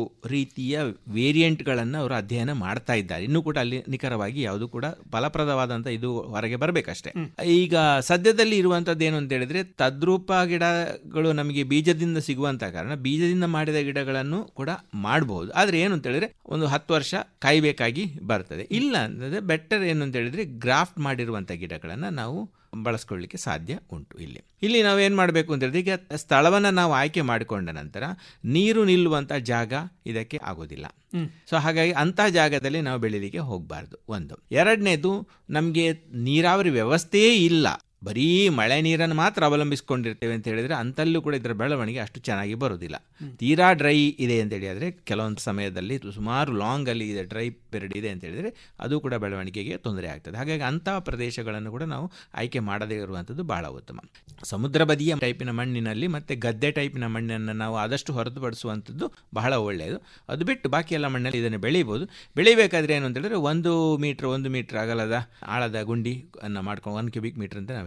ರೀತಿಯ ವೇರಿಯಂಟ್ಗಳನ್ನು ಅವರು ಅಧ್ಯಯನ ಮಾಡ್ತಾ ಇದ್ದಾರೆ ಇನ್ನೂ ಕೂಡ ಅಲ್ಲಿ ನಿಖರವಾಗಿ ಯಾವುದು ಕೂಡ ಫಲಪ್ರದವಾದಂಥ ಇದು ಹೊರಗೆ ಬರಬೇಕಷ್ಟೇ ಈಗ ಸದ್ಯದಲ್ಲಿ ಇರುವಂತದ್ದು ಏನು ಅಂತ ಹೇಳಿದ್ರೆ ತದ್ರೂಪ ಗಿಡಗಳು ನಮಗೆ ಬೀಜದಿಂದ ಸಿಗುವಂತ ಕಾರಣ ಬೀಜದಿಂದ ಮಾಡಿದ ಗಿಡಗಳನ್ನು ಕೂಡ ಮಾಡಬಹುದು ಆದ್ರೆ ಏನು ಅಂತ ಹೇಳಿದ್ರೆ ಒಂದು ಹತ್ತು ವರ್ಷ ಕಾಯ್ಬೇಕಾಗಿ ಬರ್ತದೆ ಇಲ್ಲ ಅಂತಂದ್ರೆ ಬೆಟರ್ ಏನು ಅಂತ ಹೇಳಿದ್ರೆ ಗ್ರಾಫ್ಟ್ ಮಾಡಿರುವಂತ ಗಿಡಗಳನ್ನ ನಾವು ಬಳಸ್ಕೊಳ್ಳಿಕ್ಕೆ ಸಾಧ್ಯ ಉಂಟು ಇಲ್ಲಿ ಇಲ್ಲಿ ನಾವು ಏನು ಮಾಡಬೇಕು ಅಂತ ಹೇಳಿದ್ರೆ ಈಗ ಸ್ಥಳವನ್ನು ನಾವು ಆಯ್ಕೆ ಮಾಡಿಕೊಂಡ ನಂತರ ನೀರು ನಿಲ್ಲುವಂಥ ಜಾಗ ಇದಕ್ಕೆ ಆಗೋದಿಲ್ಲ ಸೊ ಹಾಗಾಗಿ ಅಂಥ ಜಾಗದಲ್ಲಿ ನಾವು ಬೆಳಿಲಿಕ್ಕೆ ಹೋಗಬಾರ್ದು ಒಂದು ಎರಡನೇದು ನಮಗೆ ನೀರಾವರಿ ವ್ಯವಸ್ಥೆಯೇ ಇಲ್ಲ ಬರೀ ಮಳೆ ನೀರನ್ನು ಮಾತ್ರ ಅವಲಂಬಿಸಿಕೊಂಡಿರ್ತೇವೆ ಅಂತ ಹೇಳಿದ್ರೆ ಅಂತಲ್ಲೂ ಕೂಡ ಇದರ ಬೆಳವಣಿಗೆ ಅಷ್ಟು ಚೆನ್ನಾಗಿ ಬರುವುದಿಲ್ಲ ತೀರಾ ಡ್ರೈ ಇದೆ ಅಂತ ಹೇಳಿದ್ರೆ ಕೆಲವೊಂದು ಸಮಯದಲ್ಲಿ ಸುಮಾರು ಲಾಂಗ್ ಅಲ್ಲಿ ಇದೆ ಡ್ರೈ ಪೀರಿಯಡ್ ಇದೆ ಅಂತ ಹೇಳಿದ್ರೆ ಅದು ಕೂಡ ಬೆಳವಣಿಗೆಗೆ ತೊಂದರೆ ಆಗ್ತದೆ ಹಾಗಾಗಿ ಅಂತಹ ಪ್ರದೇಶಗಳನ್ನು ಕೂಡ ನಾವು ಆಯ್ಕೆ ಮಾಡದೇ ಇರುವಂಥದ್ದು ಬಹಳ ಉತ್ತಮ ಸಮುದ್ರ ಬದಿಯ ಟೈಪಿನ ಮಣ್ಣಿನಲ್ಲಿ ಮತ್ತೆ ಗದ್ದೆ ಟೈಪಿನ ಮಣ್ಣನ್ನು ನಾವು ಆದಷ್ಟು ಹೊರತುಪಡಿಸುವಂಥದ್ದು ಬಹಳ ಒಳ್ಳೆಯದು ಅದು ಬಿಟ್ಟು ಬಾಕಿ ಎಲ್ಲ ಮಣ್ಣಲ್ಲಿ ಇದನ್ನು ಬೆಳೀಬೋದು ಬೆಳಿಬೇಕಾದ್ರೆ ಏನು ಅಂತ ಹೇಳಿದ್ರೆ ಒಂದು ಮೀಟರ್ ಒಂದು ಮೀಟರ್ ಅಗಲದ ಆಳದ ಗುಂಡಿ ಅನ್ನು ಮಾಡ್ಕೊಂಡು ಒನ್ ಕ್ಯೂಬಿಕ್ ಮೀಟರ್ ಅಂತ ನಾವು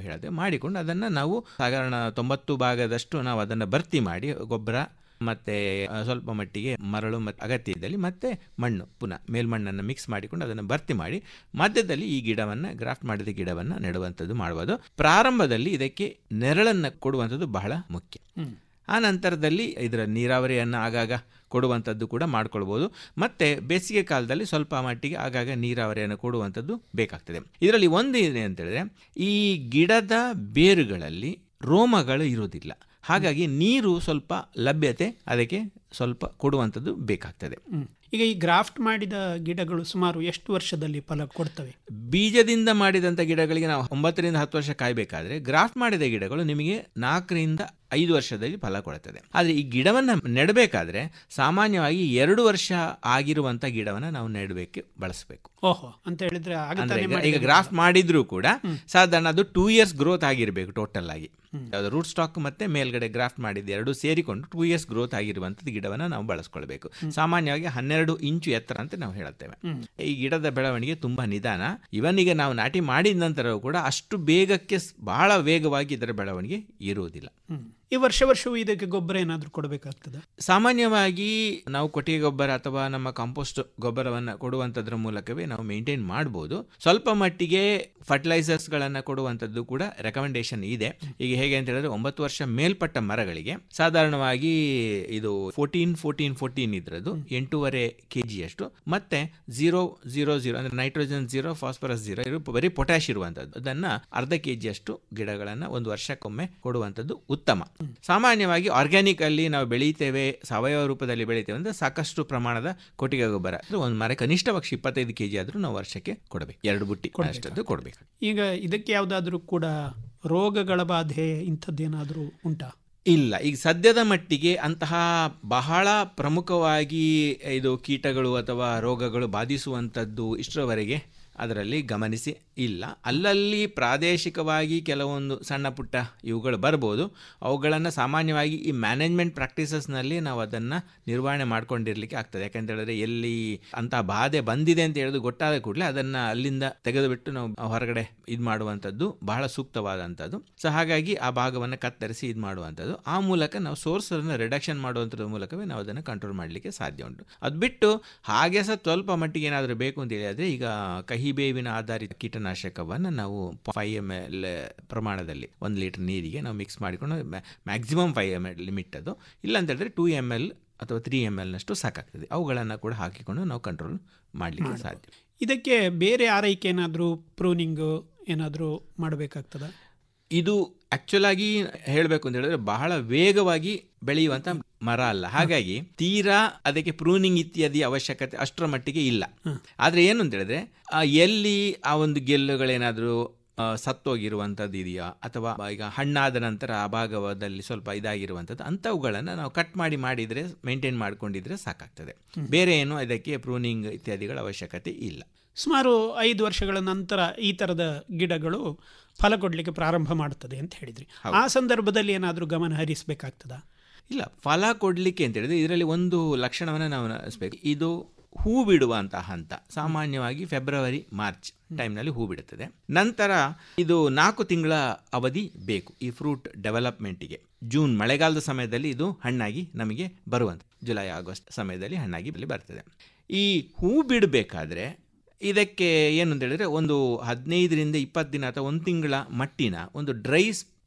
ಹೇಳ್ತೇವೆ ಮಾಡಿಕೊಂಡು ಅದನ್ನು ನಾವು ಸಾಧಾರಣ ತೊಂಬತ್ತು ಭಾಗದಷ್ಟು ನಾವು ಅದನ್ನು ಭರ್ತಿ ಮಾಡಿ ಗೊಬ್ಬರ ಮತ್ತು ಸ್ವಲ್ಪ ಮಟ್ಟಿಗೆ ಮರಳು ಮತ್ತು ಅಗತ್ಯ ಇದ್ದಲ್ಲಿ ಮತ್ತೆ ಮಣ್ಣು ಪುನಃ ಮೇಲ್ಮಣ್ಣನ್ನು ಮಿಕ್ಸ್ ಮಾಡಿಕೊಂಡು ಅದನ್ನು ಭರ್ತಿ ಮಾಡಿ ಮಧ್ಯದಲ್ಲಿ ಈ ಗಿಡವನ್ನು ಗ್ರಾಫ್ಟ್ ಮಾಡಿದ ಗಿಡವನ್ನು ನೆಡುವಂಥದ್ದು ಮಾಡ್ಬೋದು ಪ್ರಾರಂಭದಲ್ಲಿ ಇದಕ್ಕೆ ನೆರಳನ್ನು ಕೊಡುವಂಥದ್ದು ಬಹಳ ಮುಖ್ಯ ಆ ನಂತರದಲ್ಲಿ ಇದರ ನೀರಾವರಿಯನ್ನು ಆಗಾಗ ಕೊಡುವಂಥದ್ದು ಕೂಡ ಮಾಡ್ಕೊಳ್ಬೋದು ಮತ್ತು ಬೇಸಿಗೆ ಕಾಲದಲ್ಲಿ ಸ್ವಲ್ಪ ಮಟ್ಟಿಗೆ ಆಗಾಗ ನೀರಾವರಿಯನ್ನು ಕೊಡುವಂಥದ್ದು ಬೇಕಾಗ್ತದೆ ಇದರಲ್ಲಿ ಒಂದು ಇದೆ ಅಂತೇಳಿದ್ರೆ ಈ ಗಿಡದ ಬೇರುಗಳಲ್ಲಿ ರೋಮಗಳು ಇರುವುದಿಲ್ಲ ಹಾಗಾಗಿ ನೀರು ಸ್ವಲ್ಪ ಲಭ್ಯತೆ ಅದಕ್ಕೆ ಸ್ವಲ್ಪ ಕೊಡುವಂಥದ್ದು ಬೇಕಾಗ್ತದೆ ಈಗ ಈ ಗ್ರಾಫ್ಟ್ ಮಾಡಿದ ಗಿಡಗಳು ಸುಮಾರು ಎಷ್ಟು ವರ್ಷದಲ್ಲಿ ಫಲ ಕೊಡ್ತವೆ ಬೀಜದಿಂದ ಮಾಡಿದಂಥ ಗಿಡಗಳಿಗೆ ನಾವು ಒಂಬತ್ತರಿಂದ ಹತ್ತು ವರ್ಷ ಕಾಯಬೇಕಾದ್ರೆ ಗ್ರಾಫ್ಟ್ ಮಾಡಿದ ಗಿಡಗಳು ನಿಮಗೆ ನಾಲ್ಕರಿಂದ ಐದು ವರ್ಷದಲ್ಲಿ ಫಲ ಕೊಡುತ್ತದೆ ಆದರೆ ಈ ಗಿಡವನ್ನು ನೆಡಬೇಕಾದ್ರೆ ಸಾಮಾನ್ಯವಾಗಿ ಎರಡು ವರ್ಷ ಆಗಿರುವಂಥ ಗಿಡವನ್ನು ನಾವು ನೆಡಬೇಕು ಬಳಸಬೇಕು ಓಹೋ ಅಂತ ಹೇಳಿದ್ರೆ ಅಂದ್ರೆ ಆಗತಾನೆ ಈಗ- ಈಗ ಮಾಡಿದ ಗ್ರಾಫ್ಟ್ ಮಾಡಿದ್ರೂ ಕೂಡ ಸಾಧಾರಣ ಅದು ಟೂ ಇಯರ್ಸ್ ಗ್ರೋತ್ ಆಗಿರಬೇಕು ಟೋಟಲ್ ಆಗಿ ಯಾವುದು ರೂಟ್ ಸ್ಟಾಕ್ ಮತ್ತೆ ಮೇಲ್ಗಡೆ ಗ್ರಾಫ್ಟ್ ಮಾಡಿದ್ದು ಎರಡು ಸೇರಿಕೊಂಡು ಟೂ ಇಯರ್ಸ್ ಗ್ರೋತ್ ಆಗಿರುವಂಥದ್ದು ಗಿಡವನ್ನು ನಾವು ಬಳಸ್ಕೊಳ್ಬೇಕು ಸಾಮಾನ್ಯವಾಗಿ ಹನ್ನೆರಡು ಇಂಚು ಎತ್ತರ ಅಂತ ನಾವು ಹೇಳುತ್ತೇವೆ ಹ್ಮ್. ಈ ಗಿಡದ ಬೆಳವಣಿಗೆ ತುಂಬಾ ನಿಧಾನ ಇವನ್ ಈಗ ನಾವು ನಾಟಿ ಮಾಡಿದ ನಂತರವೂ ಕೂಡ ಅಷ್ಟು ಬೇಗಕ್ಕೆ ಸ್- ಬಹಳ ವೇಗವಾಗಿ ಇದರ ಬೆಳವಣಿಗೆ ಇರುವುದಿಲ್ಲ ಹ್ಮ್. ಈ ವರ್ಷ ವರ್ಷವೂ ಇದಕ್ಕೆ ಗೊಬ್ಬರ ಏನಾದರೂ ಕೊಡಬೇಕಾಗ್ತದ ಸಾಮಾನ್ಯವಾಗಿ ನಾವು ಕೊಟ್ಟಿಗೆ ಗೊಬ್ಬರ ಅಥವಾ ನಮ್ಮ ಕಾಂಪೋಸ್ಟ್ ಗೊಬ್ಬರವನ್ನು ಕೊಡುವಂಥದ್ರ ಮೂಲಕವೇ ನಾವು ಮೇಂಟೈನ್ ಮಾಡ್ಬೋದು ಸ್ವಲ್ಪ ಮಟ್ಟಿಗೆ ಫರ್ಟಿಲೈಸರ್ಸ್ಗಳನ್ನು ಕೊಡುವಂಥದ್ದು ಕೂಡ ರೆಕಮೆಂಡೇಶನ್ ಇದೆ ಈಗ ಹೇಗೆ ಅಂತ ಹೇಳಿದ್ರೆ ಒಂಬತ್ತು ವರ್ಷ ಮೇಲ್ಪಟ್ಟ ಮರಗಳಿಗೆ ಸಾಧಾರಣವಾಗಿ ಇದು ಫೋರ್ಟೀನ್ ಫೋರ್ಟೀನ್ ಫೋರ್ಟೀನ್ ಇದ್ರದ್ದು ಎಂಟೂವರೆ ಕೆ ಜಿಯಷ್ಟು ಮತ್ತೆ ಝೀರೋ ಝೀರೋ ಝೀರೋ ಅಂದರೆ ನೈಟ್ರೋಜನ್ ಝೀರೋ ಫಾಸ್ಫರಸ್ ಝೀರೋ ಇದು ಬರೀ ಪೊಟ್ಯಾಶ್ ಇರುವಂಥದ್ದು ಅದನ್ನು ಅರ್ಧ ಕೆ ಜಿಯಷ್ಟು ಗಿಡಗಳನ್ನು ಒಂದು ವರ್ಷಕ್ಕೊಮ್ಮೆ ಕೊಡುವಂಥದ್ದು ಉತ್ತಮ ಸಾಮಾನ್ಯವಾಗಿ ಆರ್ಗ್ಯಾನಿಕ್ ಅಲ್ಲಿ ನಾವು ಬೆಳೀತೇವೆ ಸಾವಯವ ರೂಪದಲ್ಲಿ ಬೆಳೀತೇವೆ ಅಂದ್ರೆ ಸಾಕಷ್ಟು ಪ್ರಮಾಣದ ಕೊಟ್ಟಿಗೆ ಗೊಬ್ಬರ ಅಂದ್ರೆ ಒಂದು ಮರ ಕನಿಷ್ಠ ಪಕ್ಷ ಇಪ್ಪತ್ತೈದು ಕೆ ಜಿ ಆದರೂ ನಾವು ವರ್ಷಕ್ಕೆ ಕೊಡಬೇಕು ಎರಡು ಬುಟ್ಟಿ ಅಷ್ಟದ್ದು ಕೊಡಬೇಕು ಈಗ ಇದಕ್ಕೆ ಯಾವುದಾದ್ರೂ ಕೂಡ ರೋಗಗಳ ಬಾಧೆ ಇಂಥದ್ದೇನಾದರೂ ಉಂಟಾ ಇಲ್ಲ ಈಗ ಸದ್ಯದ ಮಟ್ಟಿಗೆ ಅಂತಹ ಬಹಳ ಪ್ರಮುಖವಾಗಿ ಇದು ಕೀಟಗಳು ಅಥವಾ ರೋಗಗಳು ಬಾಧಿಸುವಂಥದ್ದು ಇಷ್ಟರವರೆಗೆ ಅದರಲ್ಲಿ ಗಮನಿಸಿ ಇಲ್ಲ ಅಲ್ಲಲ್ಲಿ ಪ್ರಾದೇಶಿಕವಾಗಿ ಕೆಲವೊಂದು ಸಣ್ಣ ಪುಟ್ಟ ಇವುಗಳು ಬರ್ಬೋದು ಅವುಗಳನ್ನು ಸಾಮಾನ್ಯವಾಗಿ ಈ ಮ್ಯಾನೇಜ್ಮೆಂಟ್ ಪ್ರಾಕ್ಟೀಸಸ್ನಲ್ಲಿ ನಾವು ಅದನ್ನು ನಿರ್ವಹಣೆ ಮಾಡ್ಕೊಂಡಿರ್ಲಿಕ್ಕೆ ಆಗ್ತದೆ ಯಾಕಂತ ಹೇಳಿದ್ರೆ ಎಲ್ಲಿ ಅಂತ ಬಾಧೆ ಬಂದಿದೆ ಅಂತ ಹೇಳಿದು ಗೊತ್ತಾದ ಕೂಡಲೇ ಅದನ್ನು ಅಲ್ಲಿಂದ ತೆಗೆದುಬಿಟ್ಟು ನಾವು ಹೊರಗಡೆ ಇದು ಮಾಡುವಂಥದ್ದು ಬಹಳ ಸೂಕ್ತವಾದಂಥದ್ದು ಸೊ ಹಾಗಾಗಿ ಆ ಭಾಗವನ್ನು ಕತ್ತರಿಸಿ ಇದು ಮಾಡುವಂಥದ್ದು ಆ ಮೂಲಕ ನಾವು ಸೋರ್ಸನ್ನು ರಿಡಕ್ಷನ್ ಮಾಡುವಂಥದ್ರ ಮೂಲಕವೇ ನಾವು ಅದನ್ನು ಕಂಟ್ರೋಲ್ ಮಾಡಲಿಕ್ಕೆ ಸಾಧ್ಯ ಉಂಟು ಅದು ಬಿಟ್ಟು ಹಾಗೆ ಸಹ ಸ್ವಲ್ಪ ಮಟ್ಟಿಗೆ ಏನಾದರೂ ಬೇಕು ಅಂತ ಹೇಳಿದ್ರೆ ಈಗ ಕಹಿ ಬೇವಿನ ಆಧಾರಿತ ಕೀಟನಾಶಕವನ್ನು ನಾವು ಫೈವ್ ಎಮ್ ಎಲ್ ಪ್ರಮಾಣದಲ್ಲಿ ಒಂದು ಲೀಟರ್ ನೀರಿಗೆ ನಾವು ಮಿಕ್ಸ್ ಮಾಡಿಕೊಂಡು maximum five M L limit ಅದು ಇಲ್ಲ ಅಂತ ಹೇಳಿದ್ರೆ ಟೂ ಎಮ್ ಎಲ್ ಅಥವಾ ತ್ರೀ ಎಮ್ ಎಲ್ನಷ್ಟು ಸಾಕಾಗ್ತದೆ ಅವುಗಳನ್ನು ಕೂಡ ಹಾಕಿಕೊಂಡು ನಾವು ಕಂಟ್ರೋಲ್ ಮಾಡಲಿಕ್ಕೆ ಸಾಧ್ಯ ಇದಕ್ಕೆ ಬೇರೆ ಆರೈಕೆ ಏನಾದರೂ ಪ್ರೂನಿಂಗ್ ಏನಾದರೂ ಮಾಡಬೇಕಾಗ್ತದ ಇದು ಆಕ್ಚುಲ್ ಆಗಿ ಹೇಳಬೇಕು ಅಂತ ಹೇಳಿದ್ರೆ ಬಹಳ ವೇಗವಾಗಿ ಬೆಳೆಯುವಂತ ಮರ ಅಲ್ಲ ಹಾಗಾಗಿ ತೀರಾ ಅದಕ್ಕೆ ಪ್ರೂನಿಂಗ್ ಇತ್ಯಾದಿ ಅವಶ್ಯಕತೆ ಅಷ್ಟರ ಮಟ್ಟಿಗೆ ಇಲ್ಲ ಆದ್ರೆ ಏನು ಅಂತ ಹೇಳಿದ್ರೆ ಆ, ಎಲ್ಲಿ ಆ ಒಂದು ಗೆಲ್ಲುಗಳೇನಾದರೂ ಸತ್ತೋಗಿರುವಂಥದ್ದು ಇದೆಯಾ ಅಥವಾ ಈಗ ಹಣ್ಣಾದ ನಂತರ ಆ ಭಾಗದಲ್ಲಿ ಸ್ವಲ್ಪ ಇದಾಗಿರುವಂಥದ್ದು ಅಂಥವುಗಳನ್ನು ನಾವು ಕಟ್ ಮಾಡಿ ಮಾಡಿದರೆ ಮೇಂಟೈನ್ ಮಾಡ್ಕೊಂಡಿದ್ರೆ ಸಾಕಾಗ್ತದೆ ಬೇರೆ ಏನು ಇದಕ್ಕೆ ಪ್ರೂನಿಂಗ್ ಇತ್ಯಾದಿಗಳ ಅವಶ್ಯಕತೆ ಇಲ್ಲ ಸುಮಾರು ಐದು ವರ್ಷಗಳ ನಂತರ ಈ ಥರದ ಗಿಡಗಳು ಫಲ ಕೊಡಲಿಕ್ಕೆ ಪ್ರಾರಂಭ ಮಾಡ್ತದೆ ಅಂತ ಹೇಳಿದ್ರಿ ಆ ಸಂದರ್ಭದಲ್ಲಿ ಏನಾದರೂ ಗಮನ ಹರಿಸಬೇಕಾಗ್ತದಾ ಇಲ್ಲ ಫಲ ಕೊಡಲಿಕ್ಕೆ ಅಂತ ಹೇಳಿದ್ರೆ ಇದರಲ್ಲಿ ಒಂದು ಲಕ್ಷಣವನ್ನು ನಾವು ಗಮನಿಸಬೇಕು ಇದು ಹೂ ಬಿಡುವಂಥ ಹಂತ ಸಾಮಾನ್ಯವಾಗಿ ಫೆಬ್ರವರಿ ಮಾರ್ಚ್ ಟೈಮ್ನಲ್ಲಿ ಹೂ ಬಿಡುತ್ತದೆ ನಂತರ ಇದು ನಾಲ್ಕು ತಿಂಗಳ ಅವಧಿ ಬೇಕು ಈ ಫ್ರೂಟ್ ಡೆವಲಪ್ಮೆಂಟಿಗೆ ಜೂನ್ ಮಳೆಗಾಲದ ಸಮಯದಲ್ಲಿ ಇದು ಹಣ್ಣಾಗಿ ನಮಗೆ ಬರುವಂಥ ಜುಲೈ ಆಗಸ್ಟ್ ಸಮಯದಲ್ಲಿ ಹಣ್ಣಾಗಿ ಇಲ್ಲಿ ಬರ್ತದೆ ಈ ಹೂ ಬಿಡಬೇಕಾದ್ರೆ ಇದಕ್ಕೆ ಏನು ಅಂತ ಹೇಳಿದ್ರೆ ಒಂದು ಹದಿನೈದರಿಂದ ಇಪ್ಪತ್ತು ದಿನ ಅಥವಾ ಒಂದು ತಿಂಗಳ ಮಟ್ಟಿನ ಒಂದು ಡ್ರೈ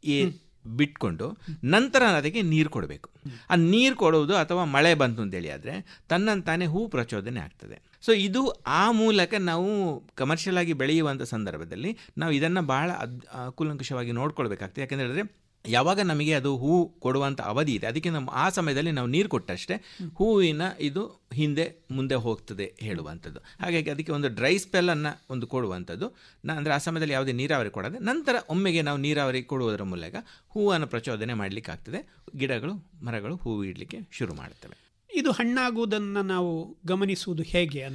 ಬಿಟ್ಕೊಂಡು ನಂತರ ಅದಕ್ಕೆ ನೀರು ಕೊಡಬೇಕು ಆ ನೀರು ಕೊಡುವುದು ಅಥವಾ ಮಳೆ ಬಂತು ಅಂತೇಳಿ ಆದರೆ ತನ್ನಂತಾನೆ ಹೂ ಪ್ರಚೋದನೆ ಆಗ್ತದೆ ಸೊ ಇದು ಆ ಮೂಲಕ ನಾವು ಕಮರ್ಷಿಯಲ್ ಆಗಿ ಬೆಳೆಯುವಂಥ ಸಂದರ್ಭದಲ್ಲಿ ನಾವು ಇದನ್ನು ಬಹಳ ಅದ್ ಆ, ಕೂಲಂಕುಷವಾಗಿ ನೋಡ್ಕೊಳ್ಬೇಕಾಗ್ತದೆ ಯಾಕಂತ ಹೇಳಿದ್ರೆ ಯಾವಾಗ ನಮಗೆ ಅದು ಹೂ ಕೊಡುವಂಥ ಅವಧಿ ಇದೆ ಅದಕ್ಕೆ ನಮ್ಮ ಆ ಸಮಯದಲ್ಲಿ ನಾವು ನೀರು ಕೊಟ್ಟಷ್ಟೇ ಹೂವಿನ ಇದು ಹಿಂದೆ ಮುಂದೆ ಹೋಗ್ತದೆ ಹೇಳುವಂಥದ್ದು ಹಾಗಾಗಿ ಅದಕ್ಕೆ ಒಂದು ಡ್ರೈ ಸ್ಪೆಲ್ಲನ್ನು ಒಂದು ಕೊಡುವಂಥದ್ದು ನ ಅಂದರೆ ಆ ಸಮಯದಲ್ಲಿ ಯಾವುದೇ ನೀರಾವರಿ ಕೊಡದೆ ನಂತರ ಒಮ್ಮೆಗೆ ನಾವು ನೀರಾವರಿ ಕೊಡುವುದರ ಮೂಲಕ ಹೂವನ್ನು ಪ್ರಚೋದನೆ ಮಾಡಲಿಕ್ಕೆ ಆಗ್ತದೆ ಗಿಡಗಳು ಮರಗಳು ಹೂವು ಇಡಲಿಕ್ಕೆ ಶುರು ಮಾಡುತ್ತವೆ ಇದು ಹಣ್ಣಾಗುವುದನ್ನು ನಾವು ಗಮನಿಸುವುದು ಹೇಗೆ ಅನ್ನುವ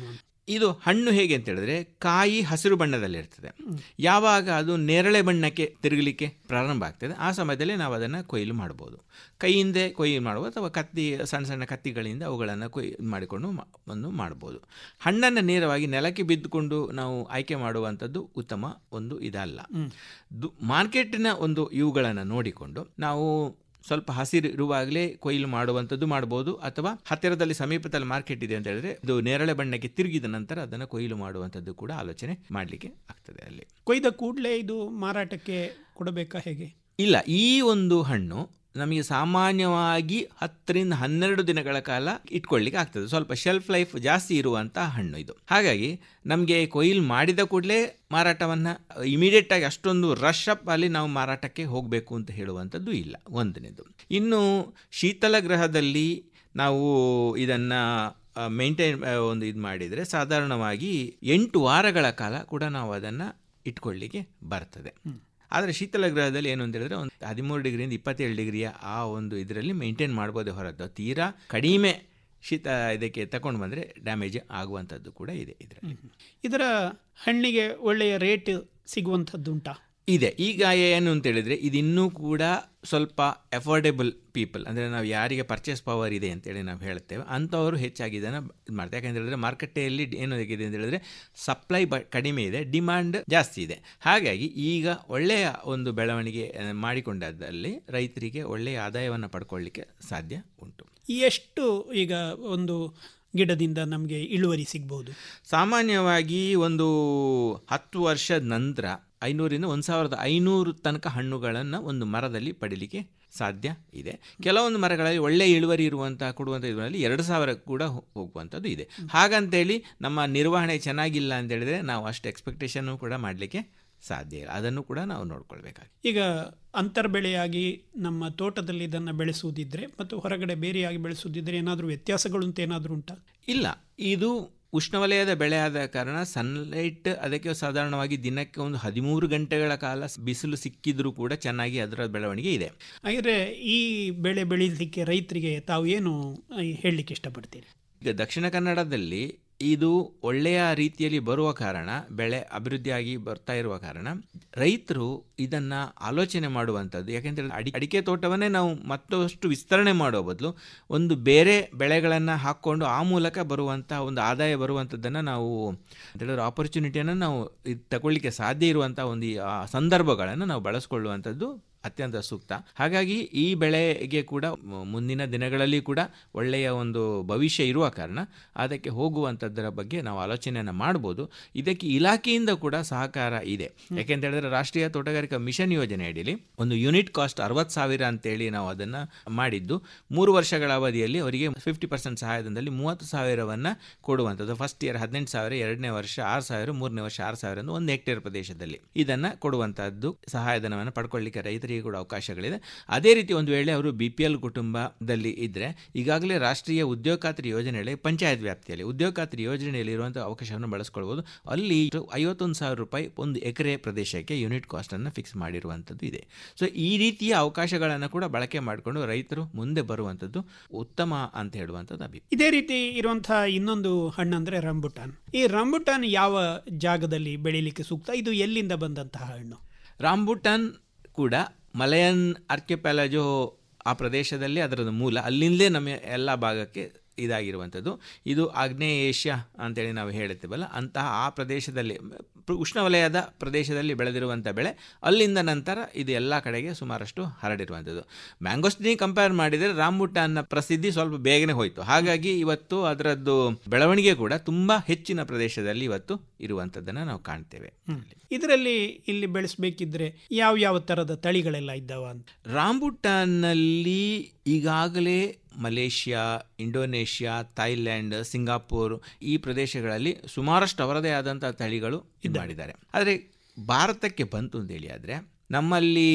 ಇದು ಹಣ್ಣು ಹೇಗೆ ಅಂತ ಹೇಳಿದ್ರೆ ಕಾಯಿ ಹಸಿರು ಬಣ್ಣದಲ್ಲಿರ್ತದೆ ಯಾವಾಗ ಅದು ನೇರಳೆ ಬಣ್ಣಕ್ಕೆ ತಿರುಗಲಿಕ್ಕೆ ಪ್ರಾರಂಭ ಆಗ್ತದೆ ಆ ಸಮಯದಲ್ಲಿ ನಾವು ಅದನ್ನು ಕೊಯ್ಲು ಮಾಡ್ಬೋದು ಕೈಯಿಂದ ಕೊಯ್ಲು ಮಾಡ್ಬೋದು ಅಥವಾ ಕತ್ತಿ ಸಣ್ಣ ಸಣ್ಣ ಕತ್ತಿಗಳಿಂದ ಅವುಗಳನ್ನು ಕೊಯ್ ಮಾಡಿಕೊಂಡು ಮಾ- ಒಂದು ಮಾಡ್ಬೋದು ಹಣ್ಣನ್ನು ನೇರವಾಗಿ ನೆಲಕ್ಕೆ ಬಿದ್ದುಕೊಂಡು ನಾವು ಆಯ್ಕೆ ಮಾಡುವಂಥದ್ದು ಉತ್ತಮ ಒಂದು ಇದಲ್ಲ ದು ಮಾರ್ಕೆಟಿನ ಒಂದು ಇವುಗಳನ್ನು ನೋಡಿಕೊಂಡು ನಾವು ಸ್ವಲ್ಪ ಹಸಿರು ಇರುವಾಗಲೇ ಕೊಯ್ಲು ಮಾಡುವಂಥದ್ದು ಮಾಡ್ಬೋದು ಅಥವಾ ಹತ್ತಿರದಲ್ಲಿ ಸಮೀಪದಲ್ಲಿ ಮಾರ್ಕೆಟ್ ಇದೆ ಅಂತ ಹೇಳಿದ್ರೆ ಇದು ನೇರಳೆ ಬಣ್ಣಕ್ಕೆ ತಿರುಗಿದ ನಂತರ ಅದನ್ನು ಕೊಯ್ಲು ಮಾಡುವಂಥದ್ದು ಕೂಡ ಆಲೋಚನೆ ಮಾಡಲಿಕ್ಕೆ ಆಗ್ತದೆ ಅಲ್ಲಿ ಕೊಯ್ದ ಕೂಡಲೇ ಇದು ಮಾರಾಟಕ್ಕೆ ಕೊಡಬೇಕಾ ಹೇಗೆ ಇಲ್ಲ ಈ ಒಂದು ಹಣ್ಣು ನಮಗೆ ಸಾಮಾನ್ಯವಾಗಿ ಹತ್ತರಿಂದ ಹನ್ನೆರಡು ದಿನಗಳ ಕಾಲ ಇಟ್ಕೊಳ್ಳಿಕ್ಕೆ ಆಗ್ತದೆ ಸ್ವಲ್ಪ ಶೆಲ್ಫ್ ಲೈಫ್ ಜಾಸ್ತಿ ಇರುವಂತಹ ಹಣ್ಣು ಇದು ಹಾಗಾಗಿ ನಮಗೆ ಕೊಯ್ಲು ಮಾಡಿದ ಕೂಡಲೇ ಮಾರಾಟವನ್ನು ಇಮಿಡಿಯೇಟ್ ಆಗಿ ಅಷ್ಟೊಂದು ರಶ್ ಅಪ್ ಅಲ್ಲಿ ನಾವು ಮಾರಾಟಕ್ಕೆ ಹೋಗಬೇಕು ಅಂತ ಹೇಳುವಂಥದ್ದು ಇಲ್ಲ ಒಂದನೇದು ಇನ್ನು ಶೀತಲ ಗೃಹದಲ್ಲಿ ನಾವು ಇದನ್ನು ಮೇಂಟೈನ್ ಒಂದು ಇದು ಮಾಡಿದರೆ ಸಾಧಾರಣವಾಗಿ ಎಂಟು ವಾರಗಳ ಕಾಲ ಕೂಡ ನಾವು ಅದನ್ನು ಇಟ್ಕೊಳ್ಳಿಕ್ಕೆ ಬರ್ತದೆ ಆದರೆ ಶೀತಲ ಗೃಹದಲ್ಲಿ ಏನು ಅಂತ ಹೇಳಿದ್ರೆ ಒಂದು ಹದಿಮೂರು ಡಿಗ್ರಿಯಿಂದ ಇಪ್ಪತ್ತೇಳು ಡಿಗ್ರಿಯ ಆ ಒಂದು ಇದರಲ್ಲಿ ಮೇಂಟೈನ್ ಮಾಡ್ಬೋದೇ ಹೊರತು ತೀರಾ ಕಡಿಮೆ ಶೀತ ಇದಕ್ಕೆ ತಗೊಂಡು ಬಂದರೆ ಡ್ಯಾಮೇಜ್ ಆಗುವಂಥದ್ದು ಕೂಡ ಇದೆ ಇದರಲ್ಲಿ ಇದರ ಹಣ್ಣಿಗೆ ಒಳ್ಳೆಯ ರೇಟ್ ಸಿಗುವಂಥದ್ದುಂಟಾ ಇದೆ ಈಗ ಏನು ಅಂತ ಹೇಳಿದ್ರೆ ಇದಿನ್ನೂ ಕೂಡ ಸ್ವಲ್ಪ ಅಫೋರ್ಡೆಬಲ್ ಪೀಪಲ್ ಅಂದರೆ ನಾವು ಯಾರಿಗೆ ಪರ್ಚೇಸ್ ಪವರ್ ಇದೆ ಅಂತೇಳಿ ನಾವು ಹೇಳ್ತೇವೆ ಅಂಥವರು ಹೆಚ್ಚಾಗಿ ಇದನ್ನು ಇದು ಮಾಡ್ತಾರೆ ಯಾಕಂತ ಹೇಳಿದ್ರೆ ಮಾರ್ಕೆಟಲ್ಲಿ ಏನು ಆಗಿದೆ ಅಂತ ಹೇಳಿದ್ರೆ ಸಪ್ಲೈ ಬ ಕಡಿಮೆ ಇದೆ ಡಿಮಾಂಡ್ ಜಾಸ್ತಿ ಇದೆ ಹಾಗಾಗಿ ಈಗ ಒಳ್ಳೆಯ ಒಂದು ಬೆಳವಣಿಗೆ ಆ, ಮಾಡಿಕೊಂಡದ್ದಲ್ಲಿ ರೈತರಿಗೆ ಒಳ್ಳೆಯ ಆದಾಯವನ್ನು ಪಡ್ಕೊಳ್ಳಿಕ್ಕೆ ಸಾಧ್ಯ ಉಂಟು ಎಷ್ಟು ಈಗ ಒಂದು ಗಿಡದಿಂದ ನಮಗೆ ಇಳುವರಿ ಸಿಗ್ಬೋದು ಸಾಮಾನ್ಯವಾಗಿ ಒಂದು ಹತ್ತು ವರ್ಷದ ನಂತರ ಐನೂರಿಂದ ಒಂದು ಸಾವಿರದ ಐನೂರು ತನಕ ಹಣ್ಣುಗಳನ್ನು ಒಂದು ಮರದಲ್ಲಿ ಪಡಿಲಿಕ್ಕೆ ಸಾಧ್ಯ ಇದೆ ಕೆಲವೊಂದು ಮರಗಳಲ್ಲಿ ಒಳ್ಳೆಯ ಇಳುವರಿ ಇರುವಂಥ ಕೊಡುವಂಥ ಇದರಲ್ಲಿ ಎರಡು ಸಾವಿರ ಕೂಡ ಹೋ- ಹೋಗುವಂಥದ್ದು ಇದೆ ಹಾಗಂತೇಳಿ ನಮ್ಮ ನಿರ್ವಹಣೆ ಚೆನ್ನಾಗಿಲ್ಲ ಅಂತ ಹೇಳಿದ್ರೆ ನಾವು ಅಷ್ಟು ಎಕ್ಸ್ಪೆಕ್ಟೇಷನ್ನು ಕೂಡ ಮಾಡಲಿಕ್ಕೆ ಸಾಧ್ಯ ಇಲ್ಲ ಅದನ್ನು ಕೂಡ ನಾವು ನೋಡ್ಕೊಳ್ಬೇಕಾಗಿ ಈಗ ಅಂತರ್ಬೆಳೆಯಾಗಿ ನಮ್ಮ ತೋಟದಲ್ಲಿ ಇದನ್ನು ಬೆಳೆಸುವುದಿದ್ರೆ ಮತ್ತು ಹೊರಗಡೆ ಬೇರೆಯಾಗಿ ಬೆಳೆಸುವುದಿದ್ರೆ ಏನಾದರೂ ವ್ಯತ್ಯಾಸಗಳು ಅಂತ ಏನಾದರೂ ಉಂಟಾ ಇಲ್ಲ ಇದು ಉಷ್ಣವಲಯದ ಬೆಳೆ ಆದ ಕಾರಣ ಸನ್ಲೈಟ್ ಅದಕ್ಕೆ ಸಾಧಾರಣವಾಗಿ ದಿನಕ್ಕೆ ಒಂದು ಹದಿಮೂರು ಗಂಟೆಗಳ ಕಾಲ ಬಿಸಿಲು ಸಿಕ್ಕಿದ್ರೂ ಕೂಡ ಚೆನ್ನಾಗಿ ಅದರ ಬೆಳವಣಿಗೆ ಇದೆ ಹಾಗಿದ್ರೆ ಈ ಬೆಳೆ ಬೆಳೀಲಿಕ್ಕೆ ರೈತರಿಗೆ ತಾವು ಏನು ಆ, ಹೇಳಲಿಕ್ಕೆ ಇಷ್ಟಪಡ್ತೀರಿ ಈಗ ದಕ್ಷಿಣ ಕನ್ನಡದಲ್ಲಿ ಇದು ಒಳ್ಳೆಯ ರೀತಿಯಲ್ಲಿ ಬರುವ ಕಾರಣ ಬೆಳೆ ಅಭಿವೃದ್ಧಿಯಾಗಿ ಬರ್ತಾ ಇರುವ ಕಾರಣ ರೈತರು ಇದನ್ನ ಆಲೋಚನೆ ಮಾಡುವಂಥದ್ದು ಯಾಕೆಂದರೆ ಅಡಿ ಅಡಿಕೆ ತೋಟವನ್ನೇ ನಾವು ಮತ್ತಷ್ಟು ವಿಸ್ತರಣೆ ಮಾಡೋ ಬದಲು ಒಂದು ಬೇರೆ ಬೆಳೆಗಳನ್ನು ಹಾಕ್ಕೊಂಡು ಆ ಮೂಲಕ ಬರುವಂಥ ಒಂದು ಆದಾಯ ಬರುವಂಥದ್ದನ್ನು ನಾವು ಅಂತ ಹೇಳಿದ್ರೆ ಆಪರ್ಚುನಿಟಿಯನ್ನು ನಾವು ಇದು ತಗೊಳ್ಳಿಕ್ಕೆ ಸಾಧ್ಯ ಇರುವಂಥ ಒಂದು ಈ, ಆ, ಸಂದರ್ಭಗಳನ್ನು ನಾವು ಬಳಸ್ಕೊಳ್ಳುವಂಥದ್ದು ಅತ್ಯಂತ ಸೂಕ್ತ ಹಾಗಾಗಿ ಈ ಬೆಳೆಗೆ ಕೂಡ ಮ- ಮುಂದಿನ ದಿನಗಳಲ್ಲಿ ಕೂಡ ಒಳ್ಳೆಯ ಒಂದು ಭವಿಷ್ಯ ಇರುವ ಕಾರಣ ಅದಕ್ಕೆ ಹೋಗುವಂಥದ್ದರ ಬಗ್ಗೆ ನಾವು ಆಲೋಚನೆಯನ್ನು ಮಾಡ್ಬೋದು ಇದಕ್ಕೆ ಇಲಾಖೆಯಿಂದ ಕೂಡ ಸಹಕಾರ ಇದೆ ಯಾಕೆಂತ ಹೇಳಿದ್ರೆ ರಾಷ್ಟ್ರೀಯ ತೋಟಗಾರಿಕಾ ಮಿಷನ್ ಯೋಜನೆ ಅಡಿಯಲ್ಲಿ ಒಂದು ಯೂನಿಟ್ ಕಾಸ್ಟ್ ಅರವತ್ತು ಸಾವಿರ ಅಂತೇಳಿ ನಾವು ಅದನ್ನು ಮಾಡಿದ್ದು ಮೂರು ವರ್ಷಗಳ ಅವಧಿಯಲ್ಲಿ ಅವರಿಗೆ ಫಿಫ್ಟಿ ಪರ್ಸೆಂಟ್ ಸಹಾಯಧನದಲ್ಲಿ ಮೂವತ್ತು ಸಾವಿರವನ್ನು ಕೊಡುವಂಥದ್ದು ಫಸ್ಟ್ ಇಯರ್ ಹದಿನೆಂಟು ಸಾವಿರ ಎರಡನೇ ವರ್ಷ ಆರು ಸಾವಿರ ಮೂರನೇ ವರ್ಷ ಆರು ಸಾವಿರ ಎಂದು ಒಂದು ಹೆಕ್ಟೇರ್ ಪ್ರದೇಶದಲ್ಲಿ ಇದನ್ನು ಕೊಡುವಂಥದ್ದು ಸಹಾಯಧನವನ್ನು ಪಡ್ಕೊಳ್ಳಿಕ್ಕೆ ರೈತರಿಗೆ ಕೂಡ ಅವಕಾಶಗಳಿದೆ ಅದೇ ರೀತಿ ಒಂದು ವೇಳೆ ಅವರು ಬಿ ಪಿ ಎಲ್ ಕುಟುಂಬದಲ್ಲಿ ಇದ್ದರೆ ಈಗಾಗಲೇ ರಾಷ್ಟ್ರೀಯ ಉದ್ಯೋಗ ಖಾತ್ರಿ ಯೋಜನೆಯಲ್ಲಿ ಪಂಚಾಯತ್ ವ್ಯಾಪ್ತಿಯಲ್ಲಿ ಉದ್ಯೋಗ ಖಾತ್ರಿ ಯೋಜನೆಯಲ್ಲಿ ಇರುವಂಥ ಅವಕಾಶವನ್ನು ಬಳಸ್ಕೊಳ್ಬೋದು ಅಲ್ಲಿ ಐವತ್ತೊಂದು ಸಾವಿರ ರೂಪಾಯಿ ಒಂದು ಎಕರೆ ಪ್ರದೇಶಕ್ಕೆ ಯೂನಿಟ್ ಕಾಸ್ಟನ್ನು ಫಿಕ್ಸ್ ಮಾಡಿರುವಂಥದ್ದು ಇದೆ ಸೊ ಈ ರೀತಿಯ ಅವಕಾಶಗಳನ್ನು ಕೂಡ ಬಳಕೆ ಮಾಡಿಕೊಂಡು ರೈತರು ಮುಂದೆ ಬರುವಂಥದ್ದು ಉತ್ತಮ ಅಂತ ಹೇಳುವಂಥದ್ದು ಅಭಿಪ್ರಾಯ ಇದೇ ರೀತಿ ಇರುವಂತಹ ಇನ್ನೊಂದು ಹಣ್ಣು ಅಂದ್ರೆ ರಂಬುಟಾನ್ ಈ ರಂಬುಟಾನ್ ಯಾವ ಜಾಗದಲ್ಲಿ ಬೆಳೀಲಿಕ್ಕೆ ಸೂಕ್ತ ಇದು ಎಲ್ಲಿಂದ ಬಂದಂತಹ ಹಣ್ಣು ರಾಂಬುಟಾನ್ ಕೂಡ ಮಲಯನ್ ಆರ್ಕಿಪ್ಯಾಲಜೋ ಆ ಪ್ರದೇಶದಲ್ಲಿ ಅದರದ್ದು ಮೂಲ ಅಲ್ಲಿಂದಲೇ ನಮ್ಮ ಎಲ್ಲ ಭಾಗಕ್ಕೆ ಇದಾಗಿರುವಂಥದ್ದು ಇದು ಆಗ್ನೇಯ ಏಷ್ಯಾ ಅಂತೇಳಿ ನಾವು ಹೇಳುತ್ತೇವಲ್ಲ ಅಂತಹ ಆ ಪ್ರದೇಶದಲ್ಲಿ ಪ್ರ- ಉಷ್ಣವಲಯದ ಪ್ರದೇಶದಲ್ಲಿ ಬೆಳೆದಿರುವಂಥ ಬೆಳೆ ಅಲ್ಲಿಂದ ನಂತರ ಇದು ಎಲ್ಲ ಕಡೆಗೆ ಸುಮಾರಷ್ಟು ಹರಡಿರುವಂಥದ್ದು ಮ್ಯಾಂಗೋಸ್ಟಿನಿ ಕಂಪೇರ್ ಮಾಡಿದರೆ ರಾಂಬುಟಾನ್ನ ಪ್ರಸಿದ್ಧಿ ಸ್ವಲ್ಪ ಬೇಗನೆ ಹೋಯಿತು ಹಾಗಾಗಿ ಇವತ್ತು ಅದರದ್ದು ಬೆಳವಣಿಗೆ ಕೂಡ ತುಂಬ ಹೆಚ್ಚಿನ ಪ್ರದೇಶದಲ್ಲಿ ಇವತ್ತು ಇರುವಂಥದ್ದನ್ನು ನಾವು ಕಾಣ್ತೇವೆ ಇದರಲ್ಲಿ ಇಲ್ಲಿ ಬೆಳೆಸಬೇಕಿದ್ರೆ ಯಾವ ಯಾವ ತರದ ತಳಿಗಳೆಲ್ಲ ಇದ್ದಾವ ಅಂತ ರಾಂಬುಟಾನ್ನಲ್ಲಿ ಈಗಾಗಲೇ ಮಲೇಷ್ಯಾ ಇಂಡೋನೇಷ್ಯಾ ಥೈಲ್ಯಾಂಡ್ ಸಿಂಗಾಪುರ್ ಈ ಪ್ರದೇಶಗಳಲ್ಲಿ ಸುಮಾರಷ್ಟು ಅವರದೇ ಆದಂಥ ತಳಿಗಳು ಇದು ಮಾಡಿದ್ದಾರೆ ಆದರೆ ಭಾರತಕ್ಕೆ ಬಂತು ಅಂತೇಳಿ ಆದರೆ ನಮ್ಮಲ್ಲಿ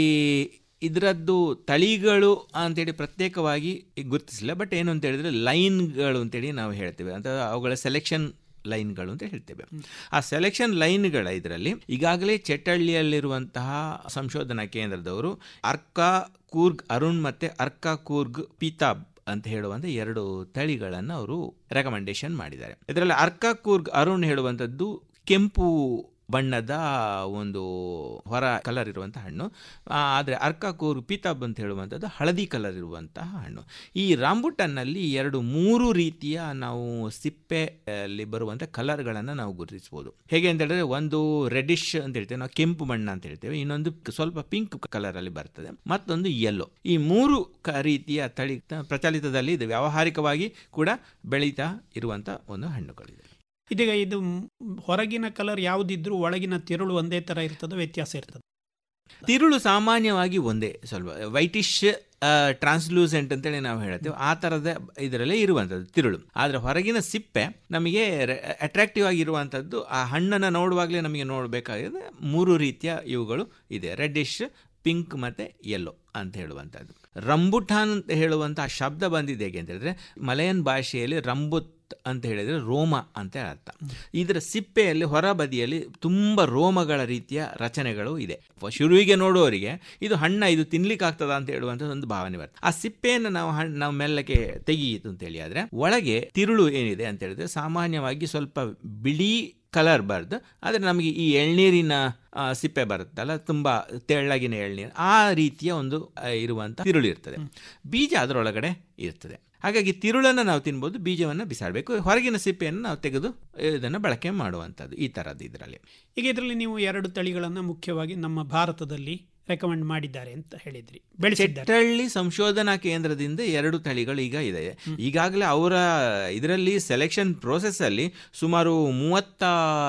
ಇದರದ್ದು ತಳಿಗಳು ಅಂತೇಳಿ ಪ್ರತ್ಯೇಕವಾಗಿ ಗುರುತಿಸಿಲ್ಲ ಬಟ್ ಏನು ಅಂತ ಹೇಳಿದ್ರೆ ಲೈನ್ಗಳು ಅಂತೇಳಿ ನಾವು ಹೇಳ್ತೇವೆ ಅಂತ ಅವುಗಳ ಸೆಲೆಕ್ಷನ್ ಲೈನ್ಗಳು ಅಂತ ಹೇಳ್ತೇವೆ ಆ ಸೆಲೆಕ್ಷನ್ ಲೈನ್ಗಳ ಇದರಲ್ಲಿ ಈಗಾಗಲೇ ಚೆಟ್ಟಳ್ಳಿಯಲ್ಲಿರುವಂತಹ ಸಂಶೋಧನಾ ಕೇಂದ್ರದವರು ಅರ್ಕಾ ಕೂರ್ಗ್ ಅರುಣ್ ಮತ್ತೆ ಅರ್ಕಾ ಕೂರ್ಗ್ ಪೀತಾಬ್ ಅಂತ ಹೇಳುವಂಥ ಎರಡು ತಳಿಗಳನ್ನು ಅವರು ರೆಕಮೆಂಡೇಶನ್ ಮಾಡಿದ್ದಾರೆ ಇದರಲ್ಲಿ ಅರ್ಕಾ ಕೂರ್ಗ್ ಅರುಣ್ ಹೇಳುವಂಥದ್ದು ಕೆಂಪು ಬಣ್ಣದ ಒಂದು ಹೊರ ಕಲರ್ ಇರುವಂಥ ಹಣ್ಣು ಆದರೆ ಅರ್ಕಾಕೂರು ಪೀತಾಬ್ ಅಂತ ಹೇಳುವಂಥದ್ದು ಹಳದಿ ಕಲರ್ ಇರುವಂತಹ ಹಣ್ಣು ಈ ರಾಂಬುಟನ್ನಲ್ಲಿ ಎರಡು ಮೂರು ರೀತಿಯ ನಾವು ಸಿಪ್ಪೆಯಲ್ಲಿ ಬರುವಂಥ ಕಲರ್ಗಳನ್ನು ನಾವು ಗುರುತಿಸ್ಬೋದು ಹೇಗೆ ಅಂತ ಹೇಳಿದ್ರೆ ಒಂದು ರೆಡಿಶ್ ಅಂತ ಹೇಳ್ತೇವೆ ನಾವು ಕೆಂಪು ಬಣ್ಣ ಅಂತ ಹೇಳ್ತೇವೆ ಇನ್ನೊಂದು ಸ್ವಲ್ಪ ಪಿಂಕ್ ಕಲರಲ್ಲಿ ಬರ್ತದೆ ಮತ್ತೊಂದು ಯೆಲ್ಲೋ ಈ ಮೂರು ಕ ರೀತಿಯ ತಳಿ ಪ್ರಚಲಿತದಲ್ಲಿ ಇದು ವ್ಯಾವಹಾರಿಕವಾಗಿ ಕೂಡ ಬೆಳೀತಾ ಇರುವಂಥ ಒಂದು ಹಣ್ಣುಗಳಿದೆ ಇದೀಗ ಇದು ಹೊರಗಿನ ಕಲರ್ ಯಾವುದಿದ್ರೂ ಒಳಗಿನ ತಿರುಳು ಒಂದೇ ತರ ಇರ್ತದೆ ವ್ಯತ್ಯಾಸ ಇರ್ತದೆ ತಿರುಳು ಸಾಮಾನ್ಯವಾಗಿ ಒಂದೇ ಸ್ವಲ್ಪ ವೈಟಿಶ್ ಟ್ರಾನ್ಸ್ಲೂಸೆಂಟ್ ಅಂತೇಳಿ ನಾವು ಹೇಳ್ತೇವೆ ಆ ಥರದ ಇದರಲ್ಲೇ ಇರುವಂಥದ್ದು ತಿರುಳು ಆದರೆ ಹೊರಗಿನ ಸಿಪ್ಪೆ ನಮಗೆ ಅಟ್ರಾಕ್ಟಿವ್ ಆಗಿರುವಂಥದ್ದು ಆ ಹಣ್ಣನ್ನು ನೋಡುವಾಗಲೇ ನಮಗೆ ನೋಡಬೇಕಾಗಿದೆ ಮೂರು ರೀತಿಯ ಇವುಗಳು ಇದೆ ರೆಡ್ಡಿಶ್ ಪಿಂಕ್ ಮತ್ತು ಯೆಲ್ಲೋ ಅಂತ ಹೇಳುವಂಥದ್ದು ರಂಬುಟಾನ್ ಅಂತ ಹೇಳುವಂಥ ಶಬ್ದ ಬಂದಿದೆ ಹೇಗೆ ಅಂತ ಹೇಳಿದ್ರೆ ಮಲಯನ್ ಭಾಷೆಯಲ್ಲಿ ರಂಬುತ್ ಅಂತ ಹೇಳಿದರೆ ರೋಮ ಅಂತ ಅರ್ಥ ಇದರ ಸಿಪ್ಪೆಯಲ್ಲಿ ಹೊರಬದಿಯಲ್ಲಿ ತುಂಬ ರೋಮಗಳ ರೀತಿಯ ರಚನೆಗಳು ಇದೆ ಶುರುವಿಗೆ ನೋಡುವವರಿಗೆ ಇದು ಹಣ್ಣ ಇದು ತಿನ್ಲಿಕ್ಕೆ ಆಗ್ತದ ಅಂತ ಹೇಳುವಂಥ ಒಂದು ಭಾವನೆ ಬರ್ತದೆ ಆ ಸಿಪ್ಪೆಯನ್ನು ನಾವು ಹಣ್ಣು ನಾವು ಮೆಲ್ಲಕ್ಕೆ ತೆಗೀತು ಅಂತೇಳಿ ಆದರೆ ಒಳಗೆ ತಿರುಳು ಏನಿದೆ ಅಂತ ಹೇಳಿದ್ರೆ ಸಾಮಾನ್ಯವಾಗಿ ಸ್ವಲ್ಪ ಬಿಳಿ ಕಲರ್ ಬಾರ್ದು ಆದರೆ ನಮಗೆ ಈ ಎಳ್ನೀರಿನ ಸಿಪ್ಪೆ ಬರುತ್ತಲ್ಲ ತುಂಬ ತೆಳ್ಳಗಿನ ಎಳ್ನೀರು ಆ ರೀತಿಯ ಒಂದು ಇರುವಂಥ ತಿರುಳು ಇರ್ತದೆ ಬೀಜ ಅದರೊಳಗಡೆ ಇರ್ತದೆ ಹಾಗಾಗಿ ತಿರುಳನ್ನು ನಾವು ತಿನ್ಬೋದು ಬೀಜವನ್ನು ಬಿಸಾಡಬೇಕು ಹೊರಗಿನ ಸಿಪ್ಪೆಯನ್ನು ನಾವು ತೆಗೆದು ಇದನ್ನು ಬಳಕೆ ಮಾಡುವಂಥದ್ದು ಈ ಥರದ್ದು ಇದರಲ್ಲಿ ಈಗ ಇದರಲ್ಲಿ ನೀವು ಎರಡು ತಳಿಗಳನ್ನು ಮುಖ್ಯವಾಗಿ ನಮ್ಮ ಭಾರತದಲ್ಲಿ ರೆಕಮೆಂಡ್ ಮಾಡಿದ್ದಾರೆ ಅಂತ ಹೇಳಿದ್ರಿ ಚೆಟ್ಟಳ್ಳಿ ಸಂಶೋಧನಾ ಕೇಂದ್ರದಿಂದ ಎರಡು ತಳಿಗಳು ಈಗ ಇದೆ ಈಗಾಗಲೇ ಅವರ ಇದರಲ್ಲಿ ಸೆಲೆಕ್ಷನ್ ಪ್ರೋಸೆಸ್ ಅಲ್ಲಿ ಸುಮಾರು ಮೂವತ್ತ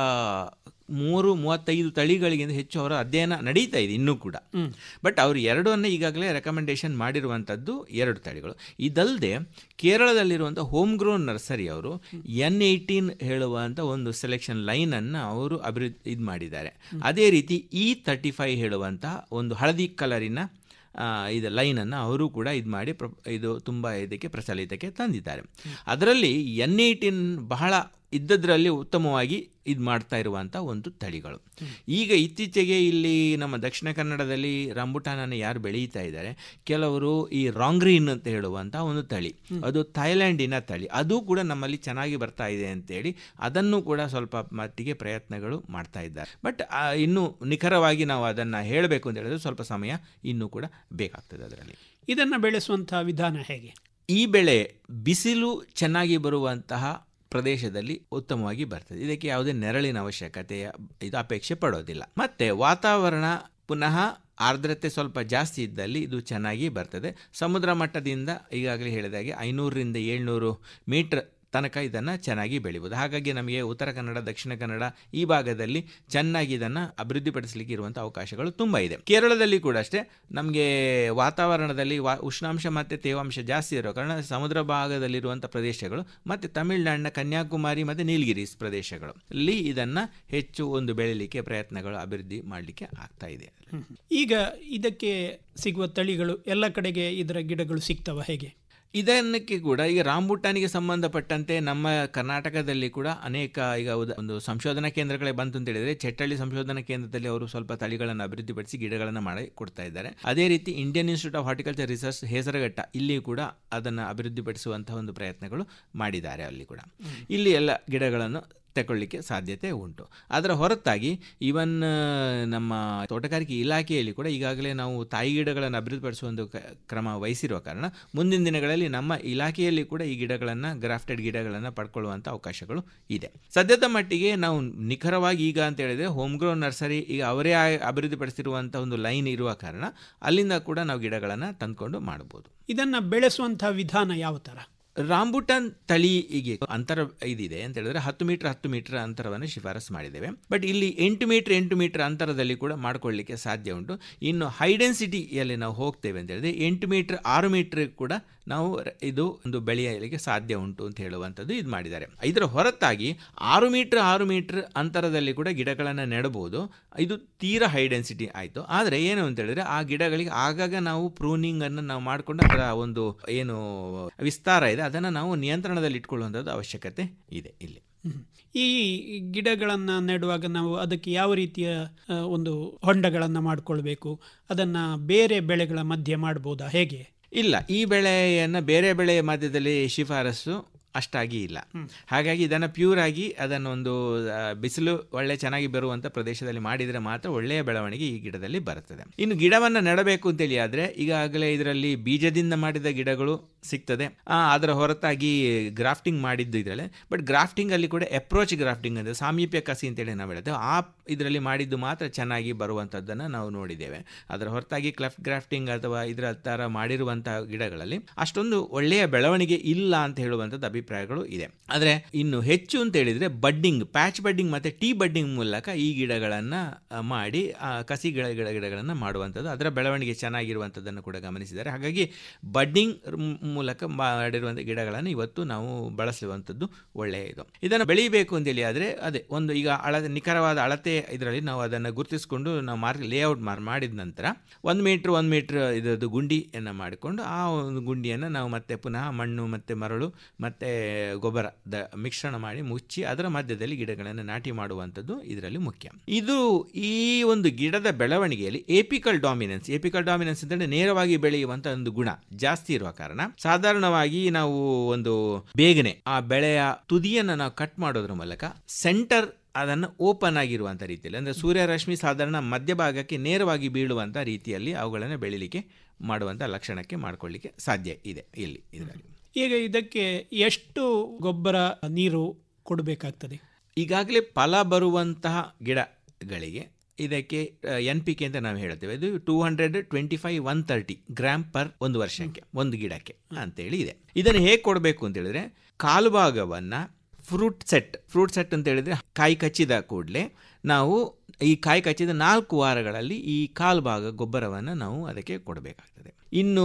ಮೂರು ಮೂವತ್ತೈದು ತಳಿಗಳಿಗಿಂತ ಹೆಚ್ಚು ಅವರ ಅಧ್ಯಯನ ನಡೀತಾ ಇದೆ ಇನ್ನೂ ಕೂಡ ಬಟ್ ಅವರು ಎರಡನ್ನು ಈಗಾಗಲೇ ರೆಕಮೆಂಡೇಶನ್ ಮಾಡಿರುವಂಥದ್ದು ಎರಡು ತಳಿಗಳು ಇದಲ್ಲದೆ ಕೇರಳದಲ್ಲಿರುವಂಥ ಹೋಮ್ ಗ್ರೋನ್ ನರ್ಸರಿ ಅವರು ಎನ್ ಏಯ್ಟೀನ್ ಹೇಳುವಂಥ ಒಂದು ಸೆಲೆಕ್ಷನ್ ಲೈನನ್ನು ಅವರು ಅಭಿವೃದ್ಧಿ ಇದು ಮಾಡಿದ್ದಾರೆ ಅದೇ ರೀತಿ ಇ ತರ್ಟಿ ಫೈವ್ ಹೇಳುವಂತಹ ಒಂದು ಹಳದಿ ಕಲರಿನ ಇದು ಲೈನನ್ನು ಅವರು ಕೂಡ ಇದು ಮಾಡಿ ಪ್ರ ಇದು ತುಂಬ ಇದಕ್ಕೆ ಪ್ರಚಲಿತಕ್ಕೆ ತಂದಿದ್ದಾರೆ ಅದರಲ್ಲಿ ಎನ್ ಏಯ್ಟೀನ್ ಬಹಳ ಇದ್ದದ್ರಲ್ಲಿ ಉತ್ತಮವಾಗಿ ಇದು ಮಾಡ್ತಾ ಇರುವಂಥ ಒಂದು ತಳಿಗಳು ಈಗ ಇತ್ತೀಚೆಗೆ ಇಲ್ಲಿ ನಮ್ಮ ದಕ್ಷಿಣ ಕನ್ನಡದಲ್ಲಿ ರಂಬುಟಾನನ್ನು ಯಾರು ಬೆಳೀತಾ ಇದ್ದಾರೆ ಕೆಲವರು ಈ ರಾಂಗ್ರೀನ್ ಅಂತ ಹೇಳುವಂಥ ಒಂದು ತಳಿ ಅದು ಥೈಲ್ಯಾಂಡಿನ ತಳಿ ಅದು ಕೂಡ ನಮ್ಮಲ್ಲಿ ಚೆನ್ನಾಗಿ ಬರ್ತಾ ಇದೆ ಅಂತೇಳಿ ಅದನ್ನು ಕೂಡ ಸ್ವಲ್ಪ ಮಟ್ಟಿಗೆ ಪ್ರಯತ್ನಗಳು ಮಾಡ್ತಾ ಇದ್ದಾರೆ ಬಟ್ ಇನ್ನೂ ನಿಖರವಾಗಿ ನಾವು ಅದನ್ನು ಹೇಳಬೇಕು ಅಂತ ಹೇಳಿದ್ರೆ ಸ್ವಲ್ಪ ಸಮಯ ಇನ್ನೂ ಕೂಡ ಬೇಕಾಗ್ತದೆ ಅದರಲ್ಲಿ ಇದನ್ನು ಬೆಳೆಸುವಂತಹ ವಿಧಾನ ಹೇಗೆ ಈ ಬೆಳೆ ಬಿಸಿಲು ಚೆನ್ನಾಗಿ ಬರುವಂತಹ ಪ್ರದೇಶದಲ್ಲಿ ಉತ್ತಮವಾಗಿ ಬರ್ತದೆ ಇದಕ್ಕೆ ಯಾವುದೇ ನೆರಳಿನ ಅವಶ್ಯಕತೆಯ ಇದು ಅಪೇಕ್ಷೆ ಪಡೋದಿಲ್ಲ ಮತ್ತೆ ವಾತಾವರಣ ಪುನಃ ಆರ್ದ್ರತೆ ಸ್ವಲ್ಪ ಜಾಸ್ತಿ ಇದ್ದಲ್ಲಿ ಇದು ಚೆನ್ನಾಗಿ ಬರ್ತದೆ ಸಮುದ್ರ ಮಟ್ಟದಿಂದ ಈಗಾಗಲೇ ಹೇಳಿದಾಗೆ ಐನೂರರಿಂದ ಏಳ್ನೂರು ಮೀಟರ್ ತನಕ ಇದನ್ನು ಚೆನ್ನಾಗಿ ಬೆಳಿಬೋದು ಹಾಗಾಗಿ ನಮಗೆ ಉತ್ತರ ಕನ್ನಡ ದಕ್ಷಿಣ ಕನ್ನಡ ಈ ಭಾಗದಲ್ಲಿ ಚೆನ್ನಾಗಿ ಇದನ್ನು ಅಭಿವೃದ್ಧಿಪಡಿಸಲಿಕ್ಕೆ ಇರುವಂಥ ಅವಕಾಶಗಳು ತುಂಬ ಇದೆ ಕೇರಳದಲ್ಲಿ ಕೂಡ ಅಷ್ಟೇ ನಮಗೆ ವಾತಾವರಣದಲ್ಲಿ ವಾ ಉಷ್ಣಾಂಶ ಮತ್ತು ತೇವಾಂಶ ಜಾಸ್ತಿ ಇರೋ ಕಾರಣ ಸಮುದ್ರ ಭಾಗದಲ್ಲಿರುವಂಥ ಪ್ರದೇಶಗಳು ಮತ್ತು ತಮಿಳುನಾಡಿನ ಕನ್ಯಾಕುಮಾರಿ ಮತ್ತು ನೀಲಗಿರೀಸ್ ಪ್ರದೇಶಗಳು ಅಲ್ಲಿ ಇದನ್ನು ಹೆಚ್ಚು ಒಂದು ಬೆಳಿಲಿಕ್ಕೆ ಪ್ರಯತ್ನಗಳು ಅಭಿವೃದ್ಧಿ ಮಾಡಲಿಕ್ಕೆ ಆಗ್ತಾ ಇದೆ ಈಗ ಇದಕ್ಕೆ ಸಿಗುವ ತಳಿಗಳು ಎಲ್ಲ ಕಡೆಗೆ ಇದರ ಗಿಡಗಳು ಸಿಗ್ತವ ಹೇಗೆ ಇದನ್ನಕ್ಕೆ ಕೂಡ ಈಗ ರಾಂಬುಟಾನಿಗೆ ಸಂಬಂಧಪಟ್ಟಂತೆ ನಮ್ಮ ಕರ್ನಾಟಕದಲ್ಲಿ ಕೂಡ ಅನೇಕ ಈಗ ಒಂದು ಸಂಶೋಧನಾ ಕೇಂದ್ರಗಳೇ ಬಂತು ಅಂತ ಹೇಳಿದ್ರೆ ಚೆಟ್ಟಳ್ಳಿ ಸಂಶೋಧನಾ ಕೇಂದ್ರದಲ್ಲಿ ಅವರು ಸ್ವಲ್ಪ ತಳಿಗಳನ್ನು ಅಭಿವೃದ್ಧಿಪಡಿಸಿ ಗಿಡಗಳನ್ನು ಮಾಡಿ ಕೊಡ್ತಾ ಇದ್ದಾರೆ ಅದೇ ರೀತಿ Indian Institute of Horticulture Research Hesaraghatta ಇಲ್ಲಿ ಕೂಡ ಅದನ್ನು ಅಭಿವೃದ್ಧಿಪಡಿಸುವಂತಹ ಒಂದು ಪ್ರಯತ್ನಗಳು ಮಾಡಿದ್ದಾರೆ ಅಲ್ಲಿ ಕೂಡ ಇಲ್ಲಿ ಎಲ್ಲ ಗಿಡಗಳನ್ನು ತಗೊಳ್ಳಿಕ್ಕೆ ಸಾಧ್ಯತೆ ಉಂಟು ಅದರ ಹೊರತಾಗಿ ಈವನ್ ನಮ್ಮ ತೋಟಗಾರಿಕೆ ಇಲಾಖೆಯಲ್ಲಿ ಕೂಡ ಈಗಾಗಲೇ ನಾವು ತಾಯಿ ಗಿಡಗಳನ್ನು ಅಭಿವೃದ್ಧಿಪಡಿಸುವ ಒಂದು ಕ್ರಮ ವಹಿಸಿರುವ ಕಾರಣ ಮುಂದಿನ ದಿನಗಳಲ್ಲಿ ನಮ್ಮ ಇಲಾಖೆಯಲ್ಲಿ ಕೂಡ ಈ ಗಿಡಗಳನ್ನು ಗ್ರಾಫ್ಟೆಡ್ ಗಿಡಗಳನ್ನು ಪಡ್ಕೊಳ್ಳುವಂಥ ಅವಕಾಶಗಳು ಇದೆ ಸದ್ಯದ ಮಟ್ಟಿಗೆ ನಾವು ನಿಖರವಾಗಿ ಈಗ ಅಂತ ಹೇಳಿದ್ರೆ ಹೋಮ್ ಗ್ರೋನ್ ನರ್ಸರಿ ಈಗ ಅವರೇ ಅಭಿವೃದ್ಧಿಪಡಿಸಿರುವಂಥ ಒಂದು ಲೈನ್ ಇರುವ ಕಾರಣ ಅಲ್ಲಿಂದ ಕೂಡ ನಾವು ಗಿಡಗಳನ್ನು ತಂದುಕೊಂಡು ಮಾಡಬಹುದು ಇದನ್ನು ಬೆಳೆಸುವಂಥ ವಿಧಾನ ಯಾವ ಥರ ರಾಂಬುಟಾನ್ ತಳಿಗೆ ಅಂತರ ಇದಿದೆ ಅಂತ ಹೇಳಿದ್ರೆ ಹತ್ತು ಮೀಟರ್ ಹತ್ತು ಮೀಟರ್ ಅಂತರವನ್ನು ಶಿಫಾರಸು ಮಾಡಿದ್ದೇವೆ ಬಟ್ ಇಲ್ಲಿ ಎಂಟು ಮೀಟರ್ ಎಂಟು ಮೀಟರ್ ಅಂತರದಲ್ಲಿ ಕೂಡ ಮಾಡ್ಕೊಳ್ಳಿಕ್ಕೆ ಸಾಧ್ಯ ಉಂಟು ಇನ್ನು ಹೈ ಡೆನ್ಸಿಟಿಯಲ್ಲಿ ನಾವು ಹೋಗ್ತೇವೆ ಅಂತ ಹೇಳಿದ್ರೆ ಎಂಟು ಮೀಟರ್ ಆರು ಮೀಟರ್ ಕೂಡ ನಾವು ಇದು ಒಂದು ಬೆಳೆಯಲಿಕ್ಕೆ ಸಾಧ್ಯ ಉಂಟು ಅಂತ ಹೇಳುವಂಥದ್ದು ಇದು ಮಾಡಿದ್ದಾರೆ ಇದರ ಹೊರತಾಗಿ ಆರು ಮೀಟರ್ ಆರು ಮೀಟರ್ ಅಂತರದಲ್ಲಿ ಕೂಡ ಗಿಡಗಳನ್ನು ನೆಡಬಹುದು ಇದು ತೀರಾ ಹೈ ಡೆನ್ಸಿಟಿ ಆಯಿತು ಆದರೆ ಏನು ಅಂತ ಹೇಳಿದ್ರೆ ಆ ಗಿಡಗಳಿಗೆ ಆಗಾಗ ನಾವು ಪ್ರೂನಿಂಗ್ ಅನ್ನು ನಾವು ಮಾಡಿಕೊಂಡು ಅದರ ಒಂದು ಏನು ವಿಸ್ತಾರ ಇದೆ ಅದನ್ನು ನಾವು ನಿಯಂತ್ರಣದಲ್ಲಿ ಇಟ್ಕೊಳ್ಳುವಂಥದ್ದು ಅವಶ್ಯಕತೆ ಇದೆ ಇಲ್ಲಿ ಈ ಗಿಡಗಳನ್ನು ನೆಡುವಾಗ ನಾವು ಅದಕ್ಕೆ ಯಾವ ರೀತಿಯ ಒಂದು ಹೊಂಡಗಳನ್ನು ಮಾಡಿಕೊಳ್ಬೇಕು ಅದನ್ನು ಬೇರೆ ಬೆಳೆಗಳ ಮಧ್ಯೆ ಮಾಡ್ಬೋದಾ ಹೇಗೆ ಇಲ್ಲ ಈ ಬೆಳೆಯನ್ನು ಬೇರೆ ಬೆಳೆಯ ಮಧ್ಯದಲ್ಲಿ ಶಿಫಾರಸು ಅಷ್ಟಾಗಿ ಇಲ್ಲ ಹಾಗಾಗಿ ಇದನ್ನು ಪ್ಯೂರ್ ಆಗಿ ಅದನ್ನೊಂದು ಆ, ಬಿಸಿಲು ಒಳ್ಳೆ ಚೆನ್ನಾಗಿ ಬರುವಂಥ ಪ್ರದೇಶದಲ್ಲಿ ಮಾಡಿದರೆ ಮಾತ್ರ ಒಳ್ಳೆಯ ಬೆಳವಣಿಗೆ ಈ ಗಿಡದಲ್ಲಿ ಬರುತ್ತದೆ ಇನ್ನು ಗಿಡವನ್ನು ನೆಡಬೇಕು ಅಂತೇಳಿ ಆದರೆ ಈಗಾಗಲೇ ಇದರಲ್ಲಿ ಬೀಜದಿಂದ ಮಾಡಿದ ಗಿಡಗಳು ಸಿಗ್ತದೆ ಆ, ಅದರ ಹೊರತಾಗಿ ಗ್ರಾಫ್ಟಿಂಗ್ ಮಾಡಿದ್ದು ಇದರಲ್ಲಿ ಬಟ್ ಗ್ರಾಫ್ಟಿಂಗ್ ಅಲ್ಲಿ ಕೂಡ ಅಪ್ರೋಚ್ ಗ್ರಾಫ್ಟಿಂಗ್ ಅಂದರೆ ಸಾಮೀಪ್ಯ ಕಸಿ ಅಂತೇಳಿ ನಾವು ಹೇಳ್ತೇವೆ ಆ ಇದರಲ್ಲಿ ಮಾಡಿದ್ದು ಮಾತ್ರ ಚೆನ್ನಾಗಿ ಬರುವಂಥದ್ದನ್ನು ನಾವು ನೋಡಿದ್ದೇವೆ ಅದರ ಹೊರತಾಗಿ ಕ್ಲಫ್ ಗ್ರಾಫ್ಟಿಂಗ್ ಅಥವಾ ಇದರ ಥರ ಮಾಡಿರುವಂತಹ ಗಿಡಗಳಲ್ಲಿ ಅಷ್ಟೊಂದು ಒಳ್ಳೆಯ ಬೆಳವಣಿಗೆ ಇಲ್ಲ ಅಂತ ಹೇಳುವಂಥದ್ದು ಅಭಿಪ್ರಾಯಗಳು ಇದೆ ಆದರೆ ಇನ್ನು ಹೆಚ್ಚು ಅಂತ ಹೇಳಿದರೆ ಬಡ್ಡಿಂಗ್ ಪ್ಯಾಚ್ ಬಡ್ಡಿಂಗ್ ಮತ್ತು ಟೀ ಬಡ್ಡಿಂಗ್ ಮೂಲಕ ಈ ಗಿಡಗಳನ್ನು ಮಾಡಿ ಆ, ಕಸಿ ಗಿಡ ಗಿಡ ಗಿಡಗಳನ್ನು ಮಾಡುವಂಥದ್ದು ಅದರ ಬೆಳವಣಿಗೆ ಚೆನ್ನಾಗಿರುವಂಥದ್ದನ್ನು ಕೂಡ ಗಮನಿಸಿದ್ದಾರೆ ಹಾಗಾಗಿ ಬಡ್ಡಿಂಗ್ ಮೂಲಕ ಮಾಡಿರುವಂಥ ಗಿಡಗಳನ್ನು ಇವತ್ತು ನಾವು ಬಳಸುವಂಥದ್ದು ಒಳ್ಳೆಯದು ಇದನ್ನು ಬೆಳೀಬೇಕು ಅಂತೇಳಿ ಆದರೆ ಅದೇ ಒಂದು ಈಗ ಅಳತೆ ನಿಖರವಾದ ಅಳತೆ ಇದರಲ್ಲಿ ನಾವು ಅದನ್ನು ಗುರುತಿಸಿಕೊಂಡು ನಾವು ಮಾರ್ಕ್ ಲೇಔಟ್ ಮಾರ್ ಮಾಡಿದ ನಂತರ ಒಂದು ಮೀಟ್ರ್ ಒಂದು ಮೀಟ್ರ್ ಇದರದ್ದು ಗುಂಡಿಯನ್ನು ಮಾಡಿಕೊಂಡು ಆ ಒಂದು ಗುಂಡಿಯನ್ನು ನಾವು ಮತ್ತೆ ಪುನಃ ಮಣ್ಣು ಮತ್ತು ಮರಳು ಮತ್ತು ಗೊಬ್ಬರದ ಮಿಶ್ರಣ ಮಾಡಿ ಮುಚ್ಚಿ ಅದರ ಮಧ್ಯದಲ್ಲಿ ಗಿಡಗಳನ್ನು ನಾಟಿ ಮಾಡುವಂಥದ್ದು ಇದರಲ್ಲಿ ಮುಖ್ಯ ಇದು ಈ ಒಂದು ಗಿಡದ ಬೆಳವಣಿಗೆಯಲ್ಲಿ ಏಪಿಕಲ್ ಡಾಮಿನೆನ್ಸ್ ಏಪಿಕಲ್ ಡಾಮಿನೆನ್ಸ್ ಅಂತಂದ್ರೆ ನೇರವಾಗಿ ಬೆಳೆಯುವಂಥ ಒಂದು ಗುಣ ಜಾಸ್ತಿ ಇರುವ ಕಾರಣ ಸಾಧಾರಣವಾಗಿ ನಾವು ಒಂದು ಬೇಗನೆ ಆ ಬೆಳೆಯ ತುದಿಯನ್ನು ನಾವು ಕಟ್ ಮಾಡೋದ್ರ ಮೂಲಕ ಸೆಂಟರ್ ಅದನ್ನು ಓಪನ್ ಆಗಿರುವಂಥ ರೀತಿಯಲ್ಲಿ ಅಂದರೆ ಸೂರ್ಯರಶ್ಮಿ ಸಾಧಾರಣ ಮಧ್ಯಭಾಗಕ್ಕೆ ನೇರವಾಗಿ ಬೀಳುವಂಥ ರೀತಿಯಲ್ಲಿ ಅವುಗಳನ್ನು ಬೆಳಿಲಿಕ್ಕೆ ಮಾಡುವಂಥ ಲಕ್ಷಣಕ್ಕೆ ಮಾಡ್ಕೊಳ್ಳಿಕ್ಕೆ ಸಾಧ್ಯ ಇದೆ ಇಲ್ಲಿ ಇದರಲ್ಲಿ ಈಗ ಇದಕ್ಕೆ ಎಷ್ಟು ಗೊಬ್ಬರ ನೀರು ಕೊಡಬೇಕಾಗ್ತದೆ ಈಗಾಗಲೇ ಫಲ ಬರುವಂತಹ ಗಿಡಗಳಿಗೆ ಇದಕ್ಕೆ ಎನ್ ಪಿ ಕೆ ಅಂತ ನಾವು ಹೇಳ್ತೇವೆ ಇದು two hundred twenty five one thirty gram per ಒಂದು ವರ್ಷಕ್ಕೆ ಒಂದು ಗಿಡಕ್ಕೆ ಅಂತೇಳಿ ಇದೆ ಇದನ್ನು ಹೇಗೆ ಕೊಡಬೇಕು ಅಂತ ಹೇಳಿದ್ರೆ ಕಾಲು ಭಾಗವನ್ನು ಫ್ರೂಟ್ ಸೆಟ್ ಫ್ರೂಟ್ ಸೆಟ್ ಅಂತ ಹೇಳಿದ್ರೆ ಕಾಯಿ ಕಚ್ಚಿದ ಕೂಡಲೇ ನಾವು ಈ ಕಾಯಿ ಕಚ್ಚಿದ ನಾಲ್ಕು ವಾರಗಳಲ್ಲಿ ಈ ಕಾಲು ಭಾಗ ಗೊಬ್ಬರವನ್ನು ನಾವು ಅದಕ್ಕೆ ಕೊಡಬೇಕಾಗ್ತದೆ ಇನ್ನು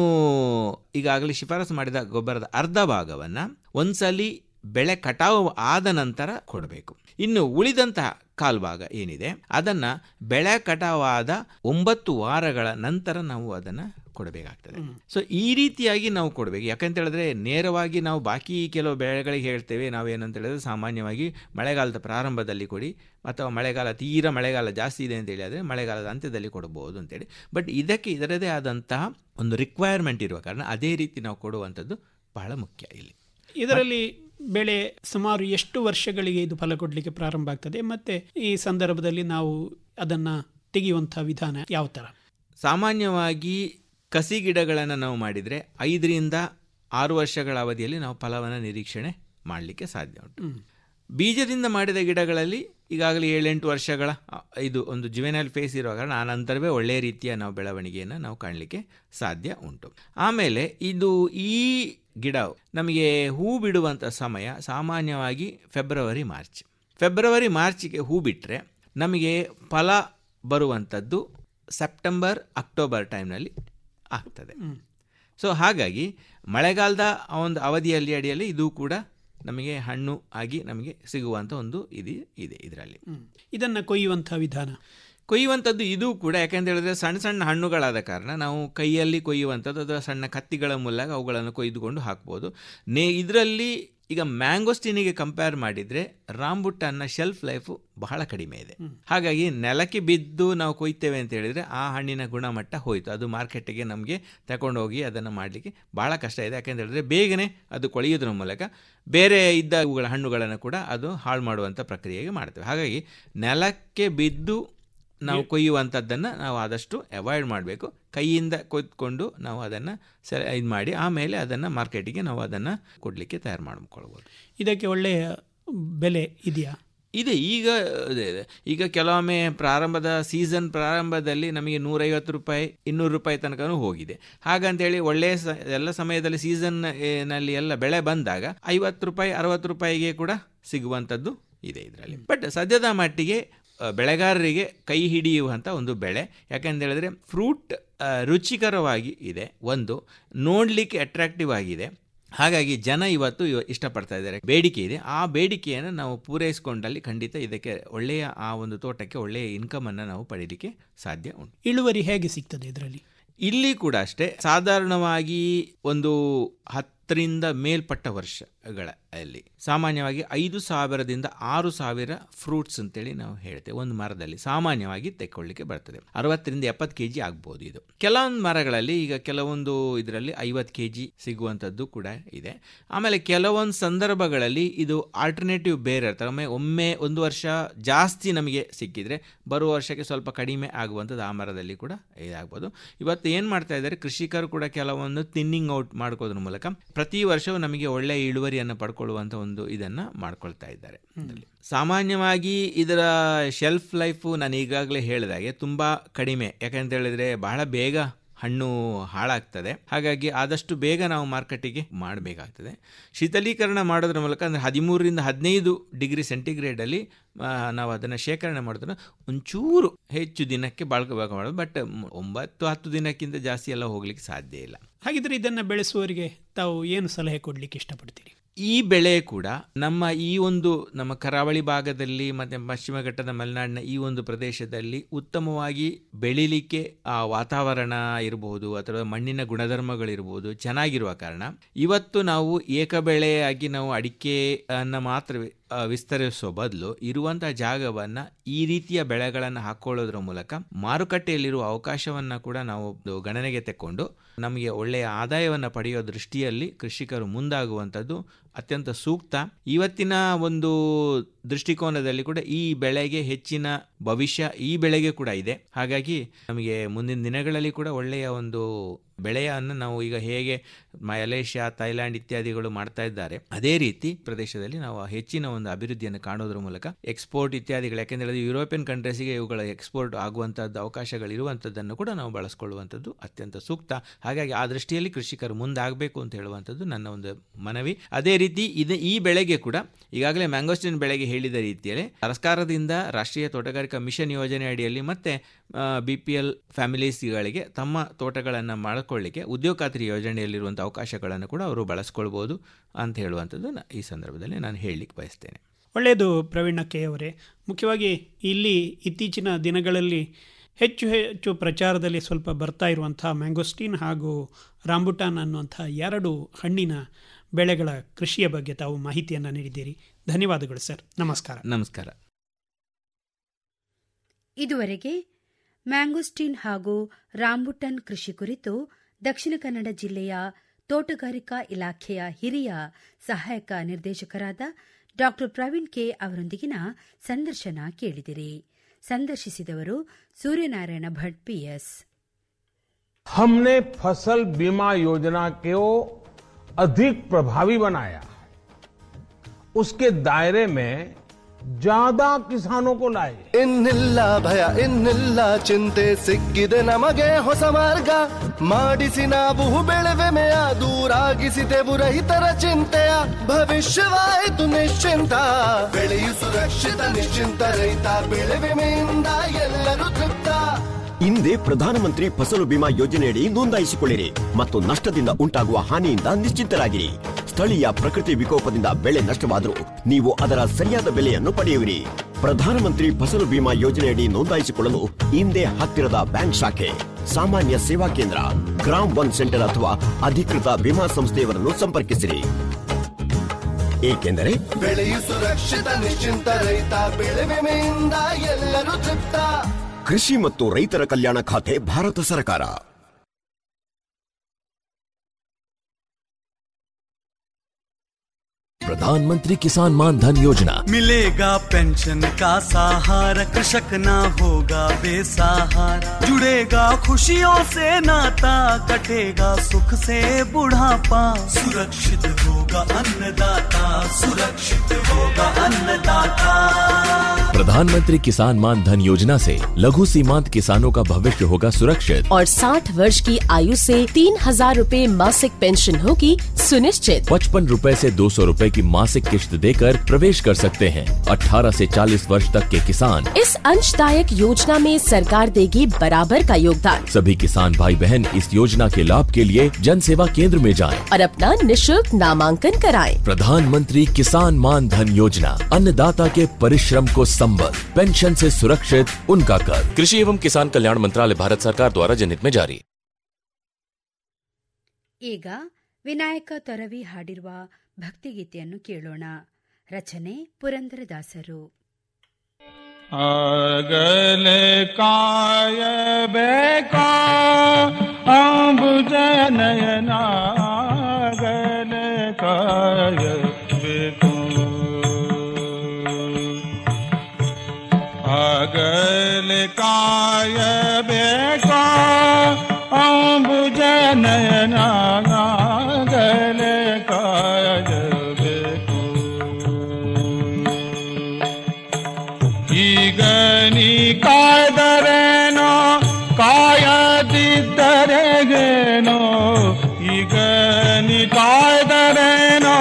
ಈಗಾಗಲೇ ಶಿಫಾರಸು ಮಾಡಿದ ಗೊಬ್ಬರದ ಅರ್ಧ ಭಾಗವನ್ನು ಒಂದ್ಸಲಿ ಬೆಳೆ ಕಟಾವು ಆದ ನಂತರ ಕೊಡಬೇಕು ಇನ್ನು ಉಳಿದಂತಹ ಕಾಲ್ಭಾಗ ಏನಿದೆ ಅದನ್ನು ಬೆಳೆ ಕಟಾವಾದ ಒಂಬತ್ತು ವಾರಗಳ ನಂತರ ನಾವು ಅದನ್ನು ಕೊಡಬೇಕಾಗ್ತದೆ ಸೊ ಈ ರೀತಿಯಾಗಿ ನಾವು ಕೊಡಬೇಕು ಯಾಕಂತ ಹೇಳಿದ್ರೆ ನೇರವಾಗಿ ನಾವು ಬಾಕಿ ಕೆಲವು ಬೆಳೆಗಳಿಗೆ ಹೇಳ್ತೇವೆ ನಾವೇನಂತ ಹೇಳಿದ್ರೆ ಸಾಮಾನ್ಯವಾಗಿ ಮಳೆಗಾಲದ ಪ್ರಾರಂಭದಲ್ಲಿ ಕೊಡಿ ಅಥವಾ ಮಳೆಗಾಲ ತೀರಾ ಮಳೆಗಾಲ ಜಾಸ್ತಿ ಇದೆ ಅಂತ ಹೇಳಿದ್ರೆ ಮಳೆಗಾಲದ ಅಂತ್ಯದಲ್ಲಿ ಕೊಡಬಹುದು ಅಂತೇಳಿ ಬಟ್ ಇದಕ್ಕೆ ಇದರದೇ ಆದಂತಹ ಒಂದು ರಿಕ್ವೈರ್ಮೆಂಟ್ ಇರುವ ಕಾರಣ ಅದೇ ರೀತಿ ನಾವು ಕೊಡುವಂಥದ್ದು ಬಹಳ ಮುಖ್ಯ ಇಲ್ಲಿ ಇದರಲ್ಲಿ ಬೆಳೆ ಸುಮಾರು ಎಷ್ಟು ವರ್ಷಗಳಿಗೆ ಇದು ಫಲ ಕೊಡಲಿಕ್ಕೆ ಪ್ರಾರಂಭ ಆಗ್ತದೆ ಮತ್ತೆ ಈ ಸಂದರ್ಭದಲ್ಲಿ ನಾವು ಅದನ್ನ ತೆಗೆಯುವಂತಹ ವಿಧಾನ ಯಾವ ತರ ಸಾಮಾನ್ಯವಾಗಿ ಕಸಿ ಗಿಡಗಳನ್ನು ನಾವು ಮಾಡಿದರೆ ಐದರಿಂದ ಆರು ವರ್ಷಗಳ ಅವಧಿಯಲ್ಲಿ ನಾವು ಫಲವನ್ನು ನಿರೀಕ್ಷಣೆ ಮಾಡಲಿಕ್ಕೆ ಸಾಧ್ಯ ಉಂಟು ಬೀಜದಿಂದ ಮಾಡಿದ ಗಿಡಗಳಲ್ಲಿ ಈಗಾಗಲೇ ಏಳೆಂಟು ವರ್ಷಗಳ ಅ, ಇದು ಒಂದು ಜುವೆನಲ್ ಫೇಸ್ ಇರುವ ಕಾರಣ ಆ ನಂತರವೇ ಒಳ್ಳೆಯ ರೀತಿಯ ನಾವು ಬೆಳವಣಿಗೆಯನ್ನು ನಾವು ಕಾಣಲಿಕ್ಕೆ ಸಾಧ್ಯ ಉಂಟು ಆಮೇಲೆ ಇದು ಈ ಗಿಡ ನಮಗೆ ಹೂ ಬಿಡುವಂಥ ಸಮಯ ಸಾಮಾನ್ಯವಾಗಿ ಫೆಬ್ರವರಿ ಮಾರ್ಚ್ ಫೆಬ್ರವರಿ ಮಾರ್ಚಿಗೆ ಹೂ ಬಿಟ್ಟರೆ ನಮಗೆ ಫಲ ಬರುವಂಥದ್ದು ಸೆಪ್ಟೆಂಬರ್ ಅಕ್ಟೋಬರ್ ಟೈಮ್ನಲ್ಲಿ ಆಗ್ತದೆ ಸೊ ಹಾಗಾಗಿ ಮಳೆಗಾಲದ ಆ ಒಂದು ಅವಧಿಯಲ್ಲಿ ಅಡಿಯಲ್ಲಿ ಇದು ಕೂಡ ನಮಗೆ ಹಣ್ಣು ಆಗಿ ನಮಗೆ ಸಿಗುವಂಥ ಒಂದು ಇದು ಇದೆ ಇದರಲ್ಲಿ ಇದನ್ನ ಕೊಯ್ಯುವಂತಹ ವಿಧಾನ ಕೊಯ್ಯುವಂಥದ್ದು ಇದು ಕೂಡ ಯಾಕೆಂತ ಹೇಳಿದ್ರೆ ಸಣ್ಣ ಸಣ್ಣ ಹಣ್ಣುಗಳಾದ ಕಾರಣ ನಾವು ಕೈಯಲ್ಲಿ ಕೊಯ್ಯುವಂಥದ್ದು ಅಥವಾ ಸಣ್ಣ ಕತ್ತಿಗಳ ಮೂಲಕ ಅವುಗಳನ್ನು ಕೊಯ್ದುಕೊಂಡು ಹಾಕ್ಬೋದು ನೇ ಇದರಲ್ಲಿ ಈಗ ಮ್ಯಾಂಗೋಸ್ಟಿನಿಗೆ ಕಂಪೇರ್ ಮಾಡಿದರೆ ರಾಂಬುಟ್ಟನ್ನ ಶೆಲ್ಫ್ ಲೈಫು ಬಹಳ ಕಡಿಮೆ ಇದೆ ಹಾಗಾಗಿ ನೆಲಕ್ಕೆ ಬಿದ್ದು ನಾವು ಕೊಯ್ತೇವೆ ಅಂತ ಹೇಳಿದರೆ ಆ ಹಣ್ಣಿನ ಗುಣಮಟ್ಟ ಹೋಯಿತು ಅದು ಮಾರ್ಕೆಟಿಗೆ ನಮಗೆ ತಗೊಂಡೋಗಿ ಅದನ್ನು ಮಾಡಲಿಕ್ಕೆ ಭಾಳ ಕಷ್ಟ ಇದೆ ಯಾಕೆಂತ ಹೇಳಿದ್ರೆ ಬೇಗನೆ ಅದು ಕೊಳೆಯೋದ್ರ ಮೂಲಕ ಬೇರೆ ಇದ್ದ ಇವುಗಳ ಹಣ್ಣುಗಳನ್ನು ಕೂಡ ಅದು ಹಾಳು ಮಾಡುವಂಥ ಪ್ರಕ್ರಿಯೆಗೆ ಮಾಡ್ತೇವೆ ಹಾಗಾಗಿ ನೆಲಕ್ಕೆ ಬಿದ್ದು ನಾವು ಕೊಯ್ಯುವಂಥದ್ದನ್ನು ನಾವು ಆದಷ್ಟು ಅವಾಯ್ಡ್ ಮಾಡಬೇಕು ಕೈಯಿಂದ ಕೊಯ್ದುಕೊಂಡು ನಾವು ಅದನ್ನು ಸೆ ಇದು ಮಾಡಿ ಆಮೇಲೆ ಅದನ್ನು ಮಾರ್ಕೆಟಿಗೆ ನಾವು ಅದನ್ನು ಕೊಡಲಿಕ್ಕೆ ತಯಾರು ಮಾಡ್ಕೊಳ್ಬೋದು ಇದಕ್ಕೆ ಒಳ್ಳೆಯ ಬೆಲೆ ಇದೆಯಾ ಇದೆ ಈಗ ಇದೆ ಇದೆ. ಈಗ ಕೆಲವೊಮ್ಮೆ ಪ್ರಾರಂಭದ ಸೀಸನ್ ಪ್ರಾರಂಭದಲ್ಲಿ ನಮಗೆ ನೂರೈವತ್ತು ರೂಪಾಯಿ ಇನ್ನೂರು ರೂಪಾಯಿ ತನಕನೂ ಹೋಗಿದೆ ಹಾಗಂತೇಳಿ ಒಳ್ಳೆಯ ಸ ಎಲ್ಲ ಸಮಯದಲ್ಲಿ ಸೀಸನ್ ನಲ್ಲಿ ಎಲ್ಲ ಬೆಳೆ ಬಂದಾಗ ಐವತ್ತು ರೂಪಾಯಿ ಅರವತ್ತು ರೂಪಾಯಿಗೆ ಕೂಡ ಸಿಗುವಂಥದ್ದು ಇದೆ ಇದರಲ್ಲಿ ಬಟ್ ಸದ್ಯದ ಮಟ್ಟಿಗೆ ಆ, ಬೆಳೆಗಾರರಿಗೆ ಕೈ ಹಿಡಿಯುವಂಥ ಒಂದು ಬೆಳೆ ಯಾಕೆಂತ ಹೇಳಿದ್ರೆ ಫ್ರೂಟ್ ಆ, ರುಚಿಕರವಾಗಿ ಇದೆ ಒಂದು ನೋಡಲಿಕ್ಕೆ ಅಟ್ರಾಕ್ಟಿವ್ ಆಗಿದೆ ಹಾಗಾಗಿ ಜನ ಇವತ್ತು ಇವ- ಇಷ್ಟಪಡ್ತಾ ಇದ್ದಾರೆ ಬೇಡಿಕೆ ಇದೆ ಆ ಬೇಡಿಕೆಯನ್ನು ನಾವು ಪೂರೈಸಿಕೊಂಡಲ್ಲಿ ಖಂಡಿತ ಇದಕ್ಕೆ ಒಳ್ಳೆಯ ಆ ಒಂದು ತೋಟಕ್ಕೆ ಒಳ್ಳೆಯ ಇನ್ಕಮನ್ನು ನಾವು ಪಡೀಲಿಕ್ಕೆ ಸಾಧ್ಯ ಉಂಟು ಇಳುವರಿ ಹೇಗೆ ಸಿಗ್ತದೆ ಇದರಲ್ಲಿ ಇಲ್ಲಿ ಕೂಡ ಅಷ್ಟೇ ಸಾಧಾರಣವಾಗಿ ಒಂದು ಹತ್ತು ಹತ್ತರಿಂದ ಮೇಲ್ಪಟ್ಟ ವರ್ಷಗಳ ಅಲ್ಲಿ ಸಾಮಾನ್ಯವಾಗಿ ಐದು ಸಾವಿರದಿಂದ ಆರು ಸಾವಿರ ಫ್ರೂಟ್ಸ್ ಅಂತೇಳಿ ನಾವು ಹೇಳ್ತೇವೆ ಒಂದು ಮರದಲ್ಲಿ ಸಾಮಾನ್ಯವಾಗಿ ತೆಕ್ಕೊಳ್ಳಿಕ್ಕೆ ಬರ್ತದೆ ಅರವತ್ತರಿಂದ ಎಪ್ಪತ್ತು ಕೆ ಜಿ ಆಗ್ಬೋದು ಇದು ಕೆಲವೊಂದು ಮರಗಳಲ್ಲಿ ಈಗ ಕೆಲವೊಂದು ಇದರಲ್ಲಿ ಐವತ್ತು ಕೆ ಜಿ ಸಿಗುವಂಥದ್ದು ಕೂಡ ಇದೆ ಆಮೇಲೆ ಕೆಲವೊಂದು ಸಂದರ್ಭಗಳಲ್ಲಿ ಇದು ಆಲ್ಟರ್ನೇಟಿವ್ ಬೇರೆ ಇರ್ತವೆ ಒಮ್ಮೆ ಒಮ್ಮೆ ಒಂದು ವರ್ಷ ಜಾಸ್ತಿ ನಮಗೆ ಸಿಕ್ಕಿದ್ರೆ ಬರುವ ವರ್ಷಕ್ಕೆ ಸ್ವಲ್ಪ ಕಡಿಮೆ ಆಗುವಂಥದ್ದು ಆ ಮರದಲ್ಲಿ ಕೂಡ ಇದಾಗ್ಬೋದು ಇವತ್ತು ಏನು ಮಾಡ್ತಾ ಇದ್ದಾರೆ ಕೃಷಿಕರು ಕೂಡ ಕೆಲವೊಂದು ತಿನ್ನಿಂಗ್ ಔಟ್ ಮಾಡ್ಕೋದ್ರ ಮೂಲಕ ಪ್ರತಿ ವರ್ಷವೂ ನಮಗೆ ಒಳ್ಳೆಯ ಇಳುವರಿಯನ್ನು ಪಡ್ಕೊಳ್ಳುವಂಥ ಒಂದು ಇದನ್ನು ಮಾಡ್ಕೊಳ್ತಾ ಇದ್ದಾರೆ ಇದರಲ್ಲಿ. ಸಾಮಾನ್ಯವಾಗಿ ಇದರ ಶೆಲ್ಫ್ ಲೈಫು ನಾನು ಈಗಾಗಲೇ ಹೇಳಿದಾಗೆ ತುಂಬ ಕಡಿಮೆ ಯಾಕಂತ ಹೇಳಿದ್ರೆ ಬಹಳ ಬೇಗ ಹಣ್ಣು ಹಾಳಾಗ್ತದೆ ಹಾಗಾಗಿ ಆದಷ್ಟು ಬೇಗ ನಾವು ಮಾರ್ಕೆಟಿಗೆ ಮಾಡಬೇಕಾಗ್ತದೆ ಶೀತಲೀಕರಣ ಮಾಡೋದ್ರ ಮೂಲಕ ಅಂದರೆ ಹದಿಮೂರರಿಂದ ಹದಿನೈದು ಡಿಗ್ರಿ ಸೆಂಟಿಗ್ರೇಡಲ್ಲಿ ಆ, ನಾವು ಅದನ್ನು ಶೇಖರಣೆ ಮಾಡಿದ್ರೆ ಒಂಚೂರು ಹೆಚ್ಚು ದಿನಕ್ಕೆ ಬಾಳ್ಕೋಬೇಕು ಮಾಡೋದು ಬಟ್ ಒಂಬತ್ತು ಹತ್ತು ದಿನಕ್ಕಿಂತ ಜಾಸ್ತಿ ಎಲ್ಲ ಹೋಗ್ಲಿಕ್ಕೆ ಸಾಧ್ಯ ಇಲ್ಲ ಹಾಗಿದ್ರೆ ಇದನ್ನು ಬೆಳೆಸುವವರಿಗೆ ತಾವು ಏನು ಸಲಹೆ ಕೊಡಲಿಕ್ಕೆ ಇಷ್ಟಪಡ್ತೀರಿ ಈ ಬೆಳೆ ಕೂಡ ನಮ್ಮ ಈ ಒಂದು ನಮ್ಮ ಕರಾವಳಿ ಭಾಗದಲ್ಲಿ ಮತ್ತು ಪಶ್ಚಿಮ ಘಟ್ಟದ ಮಲೆನಾಡಿನ ಈ ಒಂದು ಪ್ರದೇಶದಲ್ಲಿ ಉತ್ತಮವಾಗಿ ಬೆಳಿಲಿಕ್ಕೆ ಆ ವಾತಾವರಣ ಇರಬಹುದು ಅಥವಾ ಮಣ್ಣಿನ ಗುಣಧರ್ಮಗಳಿರ್ಬೋದು ಚೆನ್ನಾಗಿರುವ ಕಾರಣ ಇವತ್ತು ನಾವು ಏಕಬೆಳೆಯಾಗಿ ನಾವು ಅಡಿಕೆಯನ್ನು ಮಾತ್ರ ಆ, ವಿಸ್ತರಿಸುವ ಬದಲು ಇರುವಂತಹ ಜಾಗವನ್ನು ಈ ರೀತಿಯ ಬೆಳೆಗಳನ್ನು ಹಾಕೊಳ್ಳೋದ್ರ ಮೂಲಕ ಮಾರುಕಟ್ಟೆಯಲ್ಲಿರುವ ಅವಕಾಶವನ್ನು ಕೂಡ ನಾವು ಒಂದು ಗಣನೆಗೆ ತೆಕ್ಕೊಂಡು ನಮಗೆ ಒಳ್ಳೆಯ ಆದಾಯವನ್ನು ಪಡೆಯೋ ದೃಷ್ಟಿಯಲ್ಲಿ ಕೃಷಿಕರು ಮುಂದಾಗುವಂಥದ್ದು ಅತ್ಯಂತ ಸೂಕ್ತ ಇವತ್ತಿನ ಒಂದು ದೃಷ್ಟಿಕೋನದಲ್ಲಿ ಕೂಡ ಈ ಬೆಳೆಗೆ ಹೆಚ್ಚಿನ ಭವಿಷ್ಯ ಈ ಬೆಳೆಗೆ ಕೂಡ ಇದೆ ಹಾಗಾಗಿ ನಮಗೆ ಮುಂದಿನ ದಿನಗಳಲ್ಲಿ ಕೂಡ ಒಳ್ಳೆಯ ಒಂದು ಬೆಳೆಯನ್ನು ನಾವು ಈಗ ಹೇಗೆ ಮಲೇಷ್ಯಾ ಥೈಲ್ಯಾಂಡ್ ಇತ್ಯಾದಿಗಳು ಮಾಡ್ತಾ ಇದ್ದಾರೆ ಅದೇ ರೀತಿ ಪ್ರದೇಶದಲ್ಲಿ ನಾವು ಹೆಚ್ಚಿನ ಒಂದು ಅಭಿವೃದ್ಧಿಯನ್ನು ಕಾಣೋದ್ರ ಮೂಲಕ ಎಕ್ಸ್ಪೋರ್ಟ್ ಇತ್ಯಾದಿಗಳು ಯಾಕೆಂದರೆ ಅದು ಯುರೋಪಿಯನ್ ಕಂಟ್ರೀಸ್ಗೆ ಇವುಗಳ ಎಕ್ಸ್ಪೋರ್ಟ್ ಆಗುವಂಥದ್ದು ಅವಕಾಶಗಳು ಇರುವಂಥದ್ದನ್ನು ಕೂಡ ನಾವು ಬಳಸ್ಕೊಳ್ಳುವಂಥದ್ದು ಅತ್ಯಂತ ಸೂಕ್ತ ಹಾಗಾಗಿ ಆ ದೃಷ್ಟಿಯಲ್ಲಿ ಕೃಷಿಕರು ಮುಂದಾಗಬೇಕು ಅಂತ ಹೇಳುವಂಥದ್ದು ನನ್ನ ಒಂದು ಮನವಿ ಅದೇ ರೀತಿ ಇದು ಈ ಬೆಳೆಗೆ ಕೂಡ ಈಗಾಗಲೇ ಮ್ಯಾಂಗೋಸ್ಟಿನ್ ಬೆಳೆಗೆ ಹೇಳಿದ ರೀತಿಯಲ್ಲಿ ಸರ್ಕಾರದಿಂದ ರಾಷ್ಟ್ರೀಯ ತೋಟಗಾರಿಕಾ ಮಿಷನ್ ಯೋಜನೆ ಅಡಿಯಲ್ಲಿ ಮತ್ತೆ ಬಿ ಪಿ ಎಲ್ ಫ್ಯಾಮಿಲೀಸ್ಗಳಿಗೆ ತಮ್ಮ ತೋಟಗಳನ್ನು ಮಾಡಿಕೊಳ್ಳಿಕ್ಕೆ ಉದ್ಯೋಗ ಖಾತ್ರಿ ಯೋಜನೆಯಲ್ಲಿರುವಂಥ ಅವಕಾಶಗಳನ್ನು ಕೂಡ ಅವರು ಬಳಸ್ಕೊಳ್ಬೋದು ಅಂತ ಹೇಳುವಂಥದ್ದು ನ- ಈ ಸಂದರ್ಭದಲ್ಲಿ ನಾನು ಹೇಳಲಿಕ್ಕೆ ಬಯಸ್ತೇನೆ ಒಳ್ಳೆಯದು ಪ್ರವೀಣ ಕೆ ಅವರೇ ಮುಖ್ಯವಾಗಿ ಇಲ್ಲಿ ಇತ್ತೀಚಿನ ದಿನಗಳಲ್ಲಿ ಹೆಚ್ಚು ಹೆಚ್ಚು ಪ್ರಚಾರದಲ್ಲಿ ಸ್ವಲ್ಪ ಬರ್ತಾ ಇರುವಂಥ ಮ್ಯಾಂಗೋಸ್ಟೀನ್ ಹಾಗೂ ರಾಂಬುಟಾನ್ ಅನ್ನುವಂಥ ಎರಡು ಹಣ್ಣಿನ ಬೆಳೆಗಳ ಕೃಷಿಯ ಬಗ್ಗೆ ತಾವು ಮಾಹಿತಿಯನ್ನು ನೀಡಿದ್ದೀರಿ ಧನ್ಯವಾದಗಳು ಸರ್ ನಮಸ್ಕಾರ ನಮಸ್ಕಾರ ಇದುವರೆಗೆ ಮ್ಯಾಂಗೋಸ್ಟೀನ್ ಹಾಗೂ ರಾಂಬುಟನ್ ಕೃಷಿ ಕುರಿತು ದಕ್ಷಿಣ ಕನ್ನಡ ಜಿಲ್ಲೆಯ ತೋಟಗಾರಿಕಾ ಇಲಾಖೆಯ ಹಿರಿಯ ಸಹಾಯಕ ನಿರ್ದೇಶಕರಾದ ಡಾ ಪ್ರವೀಣ್ ಕೆ ಅವರೊಂದಿಗಿನ ಸಂದರ್ಶನ ಕೇಳಿದಿರಿ ಸಂದರ್ಶಿಸಿದವರು ಸೂರ್ಯನಾರಾಯಣ ಭಟ್ ಪಿಎಸ್ हमने फसल बीमा योजना को अधिक प्रभावी बनाया उसके दायरे में ज्यादा किसानों को लाए ಇನ್ನಿಲ್ಲ ಭಯ ಇನ್ನಿಲ್ಲ ಚಿಂತೆ ಸಿಕ್ಕಿದೆ ನಮಗೆ ಹೊಸ ಮಾರ್ಗ ಮಾಡಿಸಿ ನಾವು ಬೆಳೆವೆಮೆಯ ದೂರಾಗಿಸಿದೆವು ರೈತರ ಚಿಂತೆಯ ಭವಿಷ್ಯವಾಯಿತು ನಿಶ್ಚಿಂತ ಬೆಳೆಯು ಸುರಕ್ಷಿತ ನಿಶ್ಚಿಂತ ರೈತ ಬೆಳೆ ವಿಮೆಯಿಂದ ಎಲ್ಲರೂ ತೃಪ್ತ ಹಿಂದೆ ಪ್ರಧಾನಮಂತ್ರಿ ಫಸಲು ಬಿಮಾ ಯೋಜನೆಯಡಿ ನೋಂದಾಯಿಸಿಕೊಳ್ಳಿರಿ ಮತ್ತು ನಷ್ಟದಿಂದ ಉಂಟಾಗುವ ಹಾನಿಯಿಂದ ನಿಶ್ಚಿಂತರಾಗಿರಿ ಸ್ಥಳೀಯ ಪ್ರಕೃತಿ ವಿಕೋಪದಿಂದ ಬೆಳೆ ನಷ್ಟವಾದರೂ ನೀವು ಅದರ ಸರಿಯಾದ ಬೆಲೆಯನ್ನು ಪಡೆಯುವಿರಿ ಪ್ರಧಾನಮಂತ್ರಿ ಫಸಲು ಬಿಮಾ ಯೋಜನೆಯಡಿ ನೋಂದಾಯಿಸಿಕೊಳ್ಳಲು ಹಿಂದೆ ಹತ್ತಿರದ ಬ್ಯಾಂಕ್ ಶಾಖೆ ಸಾಮಾನ್ಯ ಸೇವಾ ಕೇಂದ್ರ ಗ್ರಾಮ್ ಒನ್ ಸೆಂಟರ್ ಅಥವಾ ಅಧಿಕೃತ ವಿಮಾ ಸಂಸ್ಥೆಯವರನ್ನು ಸಂಪರ್ಕಿಸಿರಿ ಏಕೆಂದರೆ ಬೆಳೆಯು ಸುರಕ್ಷಿತ ನಿಶ್ಚಿಂತ ರೈತ ಬೆಳೆ ವಿಮೆಯಿಂದ ಎಲ್ಲರೂ ತೃಪ್ತ ಕೃಷಿ ಮತ್ತು ರೈತರ ಕಲ್ಯಾಣ ಖಾತೆ ಭಾರತ ಸರ್ಕಾರ प्रधानमंत्री किसान मान धन योजना मिलेगा पेंशन का सहारा कृषक ना होगा बेसहारा जुड़ेगा खुशियों से नाता कटेगा सुख से बुढ़ापा सुरक्षित होगा अन्नदाता सुरक्षित होगा अन्नदाता प्रधानमंत्री किसान मान धन योजना से लघु सीमांत किसानों का भविष्य होगा सुरक्षित और 60 वर्ष की आयु से तीन हजार रूपए मासिक पेंशन होगी सुनिश्चित पचपन रूपए ऐसी दो सौ रूपए की मासिक किश्त देकर प्रवेश कर सकते हैं 18 से 40 वर्ष तक के किसान इस अंशदायक योजना में सरकार देगी बराबर का योगदान सभी किसान भाई बहन इस योजना के लाभ के लिए जन सेवा केंद्र में जाएं। और अपना निशुल्क नामांकन कराएं। प्रधानमंत्री किसान मान धन योजना अन्नदाता के परिश्रम को संबल पेंशन से सुरक्षित उनका कर कृषि एवं किसान कल्याण मंत्रालय भारत सरकार द्वारा जनहित में जारी ಈಗ ವಿನಾಯಕ ತೊರವಿ ಹಾಡಿರುವ ಭಕ್ತಿಗೀತೆಯನ್ನು ಕೇಳೋಣ ರಚನೆ ಪುರಂದರದಾಸರು ಆಗಲೆ ಕಾಯ ಬೇಕಾ ಅಂಬುಜ ನಯನ ಆಗಲೆ ಕಾಯ ಬೇಕು ಆಗಲೆ ಕಾಯ ಬೇಕಾ ಅಂಬುಜ ನಯನ ಆಗಲೆ ಕಾಯ ಬೇಕು ಈಗ ನೀ ಕಾಯ್ದರೇನೋ ಕಾಯದಿದ್ದರೆಗೇನೋ ಈಗ ನೀ ಕಾಯ್ದರೇನೋ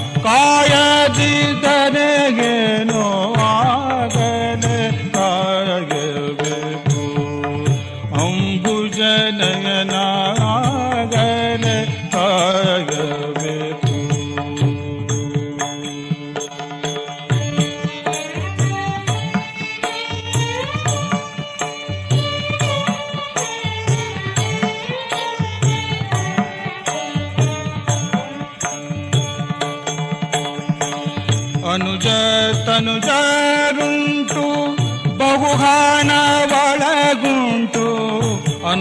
ಕಾಯದಿದ್ದರೆಗೇನೋ ಆಗಲೇ ಕಾಯಬೇಕು ಅಂಬುಜ ನಯನ ಆಗಲೇ ಕಾಯಬೇಕು ಅನುಜ ತನುಜರುಂಟು ಬಹುಹಾನ ಒಳಗುಂಟು